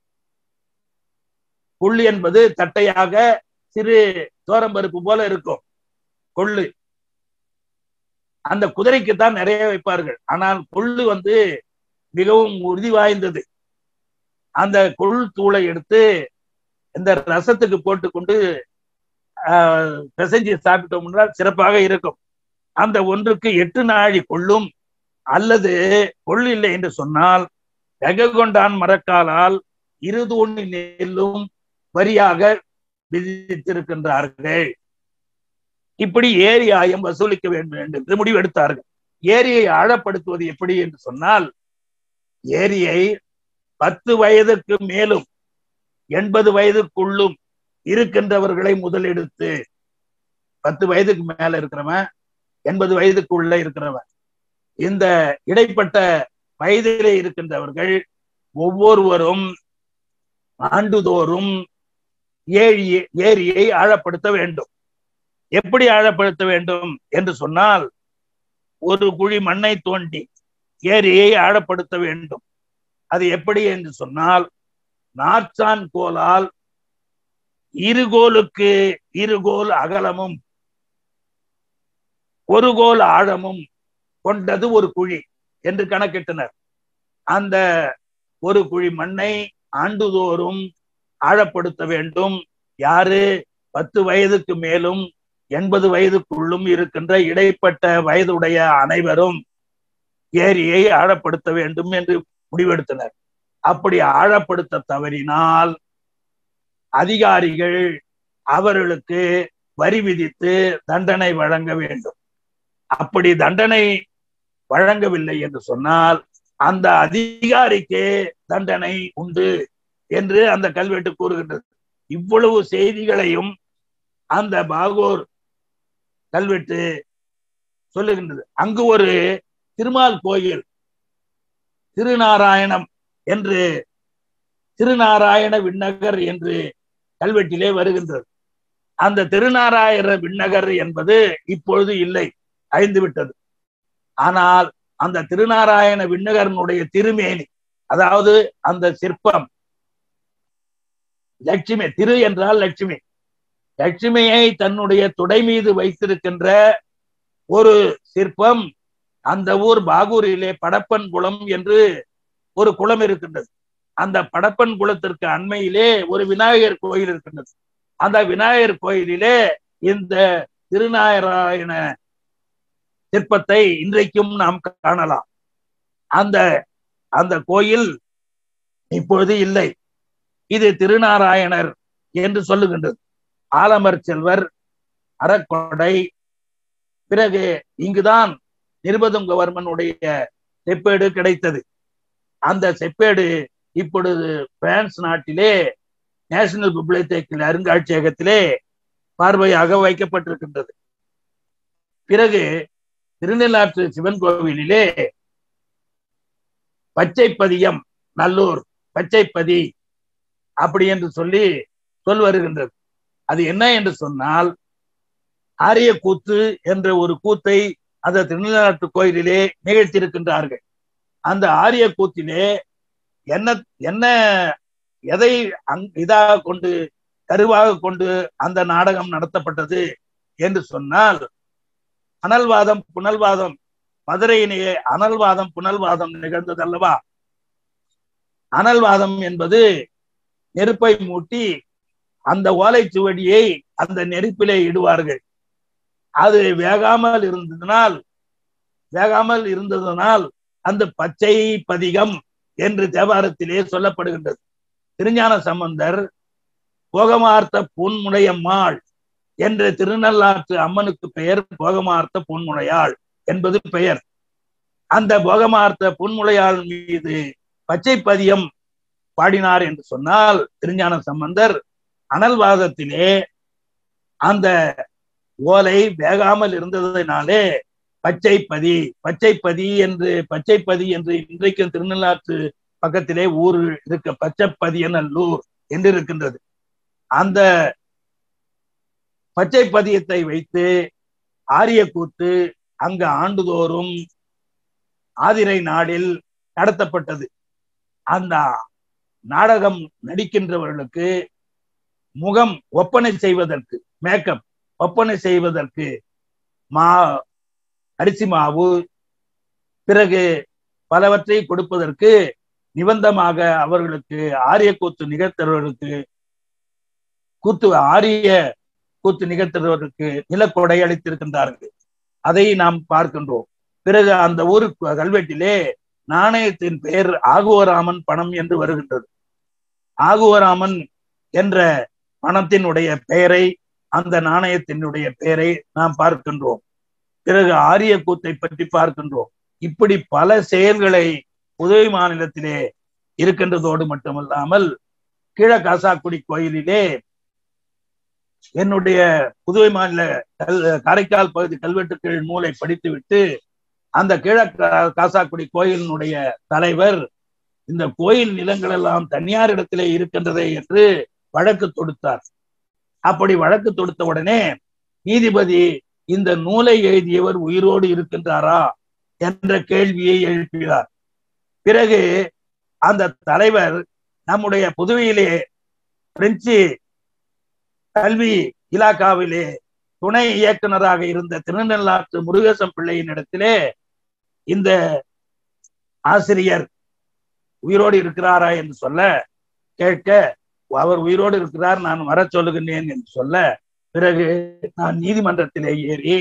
கொள்ளு என்பது தட்டையாக சிறு தோரம்பருப்பு போல இருக்கும் கொள்ளு அந்த குதிரைக்கு தான் நிறைய வைப்பார்கள் ஆனால் கொள்ளு வந்து மிகவும் உறுதி வாய்ந்தது அந்த கொள் தூளை எடுத்து இந்த ரசத்துக்கு போட்டுக்கொண்டு பிசைஞ்சு சாப்பிட்டோம் என்றால் சிறப்பாக இருக்கும் அந்த ஒன்றுக்கு எட்டு நாழி கொள்ளும் அல்லது கொள்ளு இல்லை என்று சொன்னால் வெககொண்டான் மரக்காலால் இருதூணி நெல்லும் வரியாக விதித்திருக்கின்றார்கள் இப்படி ஏரி ஆயம் வசூலிக்க வேண்டும் என்று முடிவெடுத்தார்கள் ஏரியை ஆழப்படுத்துவது எப்படி என்று சொன்னால் ஏரியை பத்து வயதுக்கு மேலும் எண்பது வயதுக்குள்ளும் இருக்கின்றவர்களை முதலெடுத்து பத்து வயதுக்கு மேல இருக்கிறவன் எண்பது வயதுக்குள்ள இருக்கிறவன் இந்த இடைப்பட்ட வயதிலே இருக்கின்றவர்கள் ஒவ்வொருவரும் ஆண்டுதோறும் ஏழி ஏரியை ஆழப்படுத்த வேண்டும் எப்படி ஆழப்படுத்த வேண்டும் என்று சொன்னால் ஒரு குழி மண்ணை தோண்டி ஏரியை ஆழப்படுத்த வேண்டும் அது எப்படி என்று சொன்னால் நாற்சான் கோலால் இருகோலுக்கு இருகோல் அகலமும் ஒரு கோல் ஆழமும் கொண்டது ஒரு குழி என்று கணக்கிட்டனர் அந்த ஒரு குழி மண்ணை ஆண்டுதோறும் ஆழப்படுத்த வேண்டும் யாரு பத்து வயதுக்கு மேலும் எண்பது வயதுக்குள்ளும் இருக்கின்ற இடைப்பட்ட வயதுடைய அனைவரும் ஏரியை ஆழப்படுத்த வேண்டும் என்று முடிவெடுத்தனர் அப்படி ஆழப்படுத்த தவறினால் அதிகாரிகள் அவர்களுக்கு வரி விதித்து தண்டனை வழங்க வேண்டும் அப்படி தண்டனை வழங்கவில்லை என்று சொன்னால் அந்த அதிகாரிக்கு தண்டனை உண்டு என்று அந்த கல்வெட்டு கூறுகின்றது இவ்வளவு செய்திகளையும் அந்த பாகூர் கல்வெட்டு சொல்லுகின்றது அங்கு ஒரு திருமால் கோயில் திருநாராயணம் என்று திருநாராயண விண்ணகர் என்று கல்வெட்டிலே வருகின்றது அந்த திருநாராயண விண்ணகர் என்பது இப்பொழுது இல்லை அழிந்து விட்டது ஆனால் அந்த திருநாராயண விண்ணகரனுடைய திருமேனி அதாவது அந்த சிற்பம் லட்சுமி திரு என்றால் லட்சுமி லட்சுமியை தன்னுடைய தொடை மீது வைத்திருக்கின்ற ஒரு சிற்பம் அந்த ஊர் பாகூரிலே படப்பன் குளம் என்று ஒரு குளம் இருக்கின்றது அந்த படப்பன் குளத்திற்கு அண்மையிலே ஒரு விநாயகர் கோயில் இருக்கின்றது அந்த விநாயகர் கோயிலிலே இந்த திருநாராயண சிற்பத்தை இன்றைக்கும் நாம் காணலாம் அந்த அந்த கோயில் இப்பொழுது இல்லை இது திருநாராயணர் என்று சொல்லுகின்றது ஆலமர் செல்வர் அறக்கொடை பிறகு இங்குதான் நிருபதுங்கவர்மனுடைய செப்பேடு கிடைத்தது அந்த செப்பேடு இப்பொழுது பிரான்ஸ் நாட்டிலே நேஷனல் பிப்ளியத்தேக்கில் அருங்காட்சியகத்திலே பார்வையாக வைக்கப்பட்டிருக்கின்றது பிறகு திருநெல்லாற்று சிவன் கோவிலிலே பச்சைப்பதியம் நல்லூர் பச்சைப்பதி அப்படி என்று சொல்லி சொல் வருகின்றது அது என்ன என்று சொன்னால் ஆரிய கூத்து என்ற ஒரு கூத்தை அந்த திருநெல்வேலி கோயிலிலே நிகழ்த்தியிருக்கின்றார்கள் அந்த ஆரிய கூத்திலே என்ன என்ன எதை அங் இதாக கொண்டு கருவாக கொண்டு அந்த நாடகம் நடத்தப்பட்டது என்று சொன்னால் அனல்வாதம் புனல்வாதம் மதுரையிலேயே அனல்வாதம் புனல்வாதம் நிகழ்ந்தது அல்லவா அனல்வாதம் என்பது நெருப்பை மூட்டி அந்த ஓலைச்சுவடியை அந்த நெருப்பிலே இடுவார்கள் அது வேகாமல் இருந்ததனால் வேகாமல் இருந்ததனால் அந்த பச்சை பதிகம் என்று தேவாரத்திலே சொல்லப்படுகின்றது திருஞான சம்பந்தர் போகமார்த்த பொன்முடையம்மாள் என்ற திருநள்ளாற்று அம்மனுக்கு பெயர் போகமார்த்த பொன்முளையாள் என்பது பெயர் அந்த போகமார்த்த பொன்முளையாள் மீது பச்சை பதியம் பாடினார் என்று சொன்னால் திருஞான சம்பந்தர் அனல்வாதத்திலே அந்த ஓலை வேகாமல் இருந்ததினாலே பச்சைப்பதி பச்சைப்பதி என்று பச்சைப்பதி என்று இன்றைக்கும் திருநள்ளாற்று பக்கத்திலே ஊர் இருக்க பச்சைப்பதியநல்லூர் என்று இருக்கின்றது அந்த பச்சைப்பதியத்தை வைத்து ஆரிய கூத்து அங்க ஆண்டுதோறும் ஆதிரை நாடில் நடத்தப்பட்டது அந்த நாடகம் நடிக்கின்றவர்களுக்கு முகம் ஒப்பனை செய்வதற்கு மேக்கப் ஒப்பனை செய்வதற்கு மா அரிசி மாவு பிறகு பலவற்றை கொடுப்பதற்கு நிபந்தமாக அவர்களுக்கு ஆரிய கூத்து நிகழ்த்துறவர்களுக்கு கூத்து ஆரிய கூத்து நிகழ்த்துறவர்களுக்கு நிலக்கொடை அளித்திருக்கின்றார்கள் அதை நாம் பார்க்கின்றோம் பிறகு அந்த ஊர் கல்வெட்டிலே நாணயத்தின் பெயர் ஆகுவராமன் பணம் என்று வருகின்றது ஆகுவராமன் என்ற பணத்தினுடைய பெயரை அந்த நாணயத்தினுடைய பெயரை நாம் பார்க்கின்றோம் பிறகு ஆரிய கூத்தை பற்றி பார்க்கின்றோம் இப்படி பல செயல்களை புதுவை மாநிலத்திலே இருக்கின்றதோடு மட்டுமல்லாமல் கீழ காசாக்குடி கோயிலிலே என்னுடைய புதுவை மாநில கல் காரைக்கால் பகுதி கல்வெட்டுக்கள் நூலை படித்துவிட்டு அந்த கீழ காசாக்குடி கோயிலினுடைய தலைவர் இந்த கோயில் நிலங்கள் எல்லாம் தனியார் இடத்திலே இருக்கின்றதே என்று வழக்கு தொடுத்தார் அப்படி வழக்கு தொடுத்த உடனே நீதிபதி இந்த நூலை எழுதியவர் உயிரோடு இருக்கின்றாரா என்ற கேள்வியை எழுப்பினார் பிறகு அந்த தலைவர் நம்முடைய புதுவையிலே பிரெஞ்சு கல்வி இலாக்காவிலே துணை இயக்குனராக இருந்த திருநெல்லாற்று முருகேசன் பிள்ளையின் இடத்திலே இந்த ஆசிரியர் உயிரோடு இருக்கிறாரா என்று சொல்ல கேட்க அவர் உயிரோடு இருக்கிறார் நான் வர சொல்லுகின்றேன் என்று சொல்ல பிறகு நான் நீதிமன்றத்திலே ஏறி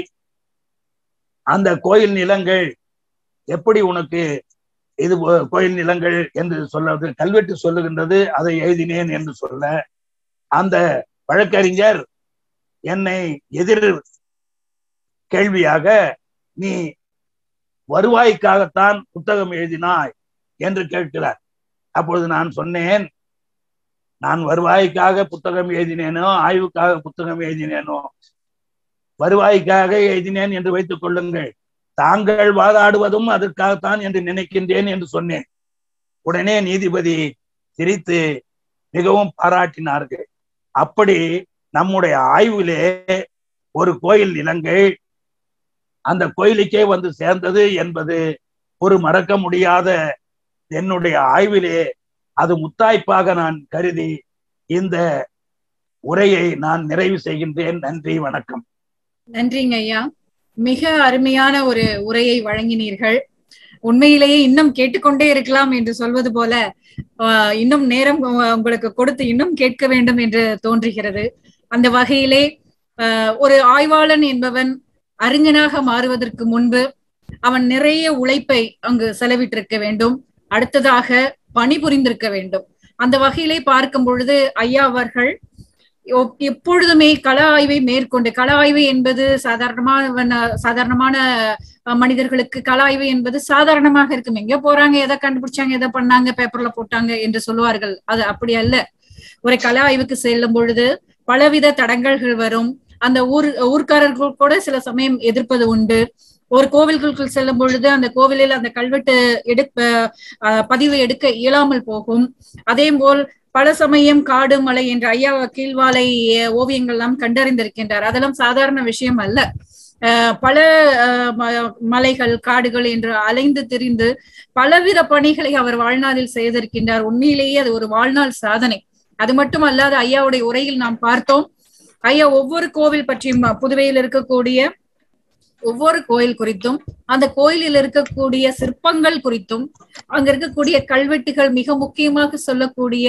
அந்த கோயில் நிலங்கள் எப்படி உனக்கு இது கோயில் நிலங்கள் என்று சொல்ல கல்வெட்டு சொல்லுகின்றது அதை எழுதினேன் என்று சொல்ல அந்த வழக்கறிஞர் என்னை எதிர் கேள்வியாக நீ வருவாய்க்காகத்தான் புத்தகம் எழுதினாய் என்று கேட்கிறார் அப்பொழுது நான் சொன்னேன் நான் வருவாய்க்காக புத்தகம் எழுதினேனோ ஆய்வுக்காக புத்தகம் எழுதினேனோ வருவாய்க்காக எழுதினேன் என்று வைத்துக் கொள்ளுங்கள் தாங்கள் வாதாடுவதும் அதற்காகத்தான் என்று நினைக்கின்றேன் என்று சொன்னேன் உடனே நீதிபதி சிரித்து மிகவும் பாராட்டினார்கள் அப்படி நம்முடைய ஆய்விலே ஒரு கோயில் நிலங்கள் அந்த கோயிலுக்கே வந்து சேர்ந்தது என்பது ஒரு மறக்க முடியாத என்னுடைய ஆய்விலே அது முத்தாய்ப்பாக நான் கருதி இந்த உரையை நான் நிறைவு செய்கின்றேன் நன்றி வணக்கம் நன்றிங்க ஐயா மிக அருமையான ஒரு உரையை வழங்கினீர்கள் உண்மையிலேயே இன்னும் கேட்டுக்கொண்டே இருக்கலாம் என்று சொல்வது போல இன்னும் நேரம் உங்களுக்கு கொடுத்து இன்னும் கேட்க வேண்டும் என்று தோன்றுகிறது அந்த வகையிலே ஒரு ஆய்வாளன் என்பவன் அறிஞனாக மாறுவதற்கு முன்பு அவன் நிறைய உழைப்பை அங்கு செலவிட்டிருக்க வேண்டும் அடுத்ததாக பணிபுரிந்திருக்க வேண்டும் அந்த வகையிலே பார்க்கும் பொழுது ஐயா அவர்கள் எப்பொழுதுமே கள ஆய்வை மேற்கொண்டு கள ஆய்வு என்பது சாதாரணமான சாதாரணமான மனிதர்களுக்கு கள ஆய்வு என்பது சாதாரணமாக இருக்கும் எங்க போறாங்க எதை கண்டுபிடிச்சாங்க எதை பண்ணாங்க பேப்பர்ல போட்டாங்க என்று சொல்லுவார்கள் அது அப்படி அல்ல ஒரு கள ஆய்வுக்கு செல்லும் பொழுது பலவித தடங்கல்கள் வரும் அந்த ஊர் ஊர்க்காரர்கள் கூட சில சமயம் எதிர்ப்பது உண்டு ஒரு கோவில்களுக்குள் செல்லும் பொழுது அந்த கோவிலில் அந்த கல்வெட்டு எடுக்க பதிவு எடுக்க இயலாமல் போகும் அதே போல் பல சமயம் காடு மலை என்ற ஐயா கீழ்வாலை ஓவியங்கள் எல்லாம் கண்டறிந்திருக்கின்றார் அதெல்லாம் சாதாரண விஷயம் அல்ல பல மலைகள் காடுகள் என்று அலைந்து திரிந்து பலவித பணிகளை அவர் வாழ்நாளில் செய்திருக்கின்றார் உண்மையிலேயே அது ஒரு வாழ்நாள் சாதனை அது மட்டும் அல்லாத ஐயாவுடைய உரையில் நாம் பார்த்தோம் ஐயா ஒவ்வொரு கோவில் பற்றியும் புதுவையில் இருக்கக்கூடிய ஒவ்வொரு கோயில் குறித்தும் அந்த கோயிலில் இருக்கக்கூடிய சிற்பங்கள் குறித்தும் அங்க இருக்கக்கூடிய கல்வெட்டுகள் மிக முக்கியமாக சொல்லக்கூடிய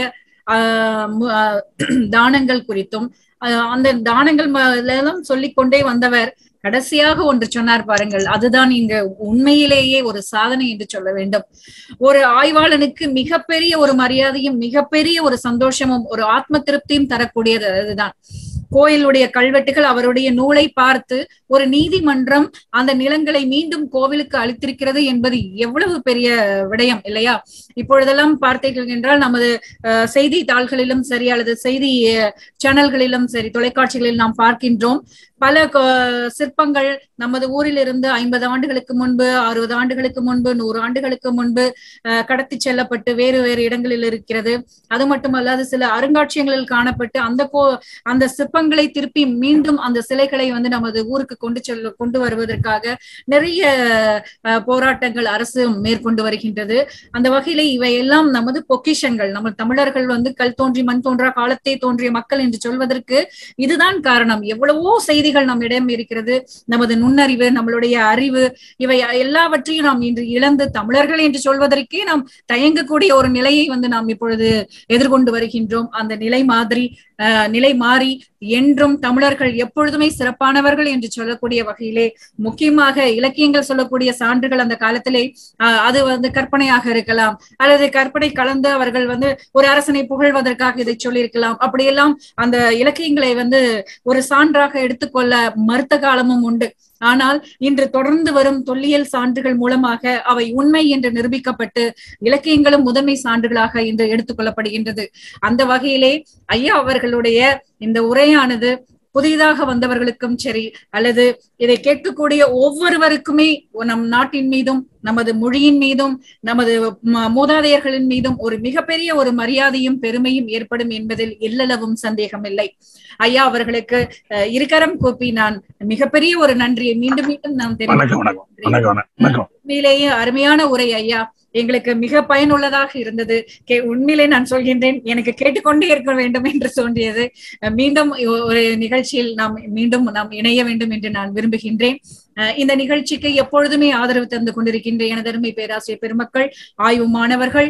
ஆஹ் தானங்கள் குறித்தும் அந்த தானங்கள் எல்லாம் சொல்லிக்கொண்டே வந்தவர் கடைசியாக ஒன்று சொன்னார் பாருங்கள் அதுதான் இங்க உண்மையிலேயே ஒரு சாதனை என்று சொல்ல வேண்டும் ஒரு ஆய்வாளனுக்கு மிகப்பெரிய ஒரு மரியாதையும் மிகப்பெரிய ஒரு சந்தோஷமும் ஒரு ஆத்ம திருப்தியும் தரக்கூடியது அதுதான் கோயிலுடைய கல்வெட்டுகள் அவருடைய நூலை பார்த்து ஒரு நீதிமன்றம் அந்த நிலங்களை மீண்டும் கோவிலுக்கு அளித்திருக்கிறது என்பது எவ்வளவு பெரிய விடயம் இல்லையா இப்பொழுதெல்லாம் பார்த்தீர்கள் என்றால் நமது செய்தித்தாள்களிலும் சரி அல்லது செய்தி சேனல்களிலும் சரி தொலைக்காட்சிகளில் நாம் பார்க்கின்றோம் பல சிற்பங்கள் நமது ஊரில் இருந்து ஐம்பது ஆண்டுகளுக்கு முன்பு அறுபது ஆண்டுகளுக்கு முன்பு நூறு ஆண்டுகளுக்கு முன்பு கடத்தி செல்லப்பட்டு வேறு வேறு இடங்களில் இருக்கிறது அது மட்டுமல்லாது சில அருங்காட்சியகங்களில் காணப்பட்டு அந்த கோ அந்த சிற்பங்களை திருப்பி மீண்டும் அந்த சிலைகளை வந்து நமது ஊருக்கு கொண்டு செல்ல கொண்டு வருவதற்காக நிறைய போராட்டங்கள் அரசு மேற்கொண்டு வருகின்றது அந்த வகையில இவை எல்லாம் நமது பொக்கிஷங்கள் நம்ம தமிழர்கள் வந்து கல் தோன்றி மண் தோன்றா காலத்தே தோன்றிய மக்கள் என்று சொல்வதற்கு இதுதான் காரணம் எவ்வளவோ செய்திகள் நம்மிடம் இருக்கிறது நமது நுண்ணறிவு நம்மளுடைய அறிவு இவை எல்லாவற்றையும் நாம் இன்று இழந்து தமிழர்கள் என்று சொல்வதற்கே நாம் தயங்கக்கூடிய ஒரு நிலையை வந்து நாம் இப்பொழுது எதிர்கொண்டு வருகின்றோம் அந்த நிலை மாதிரி நிலை மாறி என்றும் தமிழர்கள் எப்பொழுதுமே சிறப்பானவர்கள் என்று சொல்லக்கூடிய வகையிலே முக்கியமாக இலக்கியங்கள் சொல்லக்கூடிய சான்றுகள் அந்த காலத்திலே அது வந்து கற்பனையாக இருக்கலாம் அல்லது கற்பனை கலந்து அவர்கள் வந்து ஒரு அரசனை புகழ்வதற்காக இதை சொல்லியிருக்கலாம் அப்படியெல்லாம் அந்த இலக்கியங்களை வந்து ஒரு சான்றாக எடுத்துக்கொள்ள மறுத்த காலமும் உண்டு ஆனால் இன்று தொடர்ந்து வரும் தொல்லியல் சான்றுகள் மூலமாக அவை உண்மை என்று நிரூபிக்கப்பட்டு இலக்கியங்களும் முதன்மை சான்றுகளாக இன்று எடுத்துக்கொள்ளப்படுகின்றது அந்த வகையிலே ஐயா அவர்களுடைய இந்த உரையானது புதிதாக வந்தவர்களுக்கும் சரி அல்லது இதை கேட்கக்கூடிய ஒவ்வொருவருக்குமே நம் நாட்டின் மீதும் நமது மொழியின் மீதும் நமது மூதாதையர்களின் மீதும் ஒரு மிகப்பெரிய ஒரு மரியாதையும் பெருமையும் ஏற்படும் என்பதில் எல்லளவும் சந்தேகம் இல்லை ஐயா அவர்களுக்கு இருக்கரம் கூப்பி நான் மிகப்பெரிய ஒரு நன்றியை மீண்டும் மீண்டும் நாம் தெரிவிக்கிறேன் உண்மையிலேயே அருமையான உரை ஐயா எங்களுக்கு மிக பயனுள்ளதாக இருந்தது கே உண்மையிலே நான் சொல்கின்றேன் எனக்கு கேட்டுக்கொண்டே இருக்க வேண்டும் என்று தோன்றியது மீண்டும் ஒரு நிகழ்ச்சியில் நாம் மீண்டும் நாம் இணைய வேண்டும் என்று நான் விரும்புகின்றேன் இந்த நிகழ்ச்சிக்கு எப்பொழுதுமே ஆதரவு தந்து கொண்டிருக்கின்ற எனதருமை பேராசிரியர் பெருமக்கள் ஆய்வு மாணவர்கள்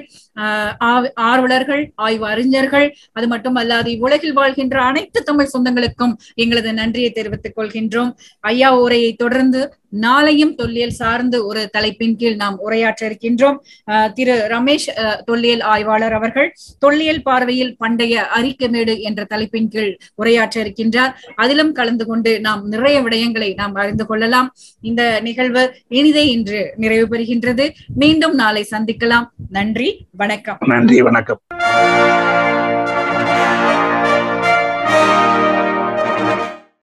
ஆர்வலர்கள் ஆய்வு அறிஞர்கள் அது மட்டுமல்லாது உலகில் வாழ்கின்ற அனைத்து தமிழ் சொந்தங்களுக்கும் எங்களது நன்றியை தெரிவித்துக் கொள்கின்றோம் ஐயா உரையை தொடர்ந்து நாளையும் தொல்லியல் சார்ந்து ஒரு தலைப்பின் கீழ் நாம் உரையாற்ற இருக்கின்றோம் திரு ரமேஷ் தொல்லியல் ஆய்வாளர் அவர்கள் தொல்லியல் பார்வையில் பண்டைய அரிக்கமேடு என்ற தலைப்பின் கீழ் உரையாற்ற இருக்கின்றார் அதிலும் கலந்து கொண்டு நாம் நிறைய விடயங்களை நாம் அறிந்து கொள்ளலாம் இந்த நிகழ்வு இனிதே இன்று நிறைவு பெறுகின்றது மீண்டும் நாளை சந்திக்கலாம் நன்றி வணக்கம் நன்றி வணக்கம்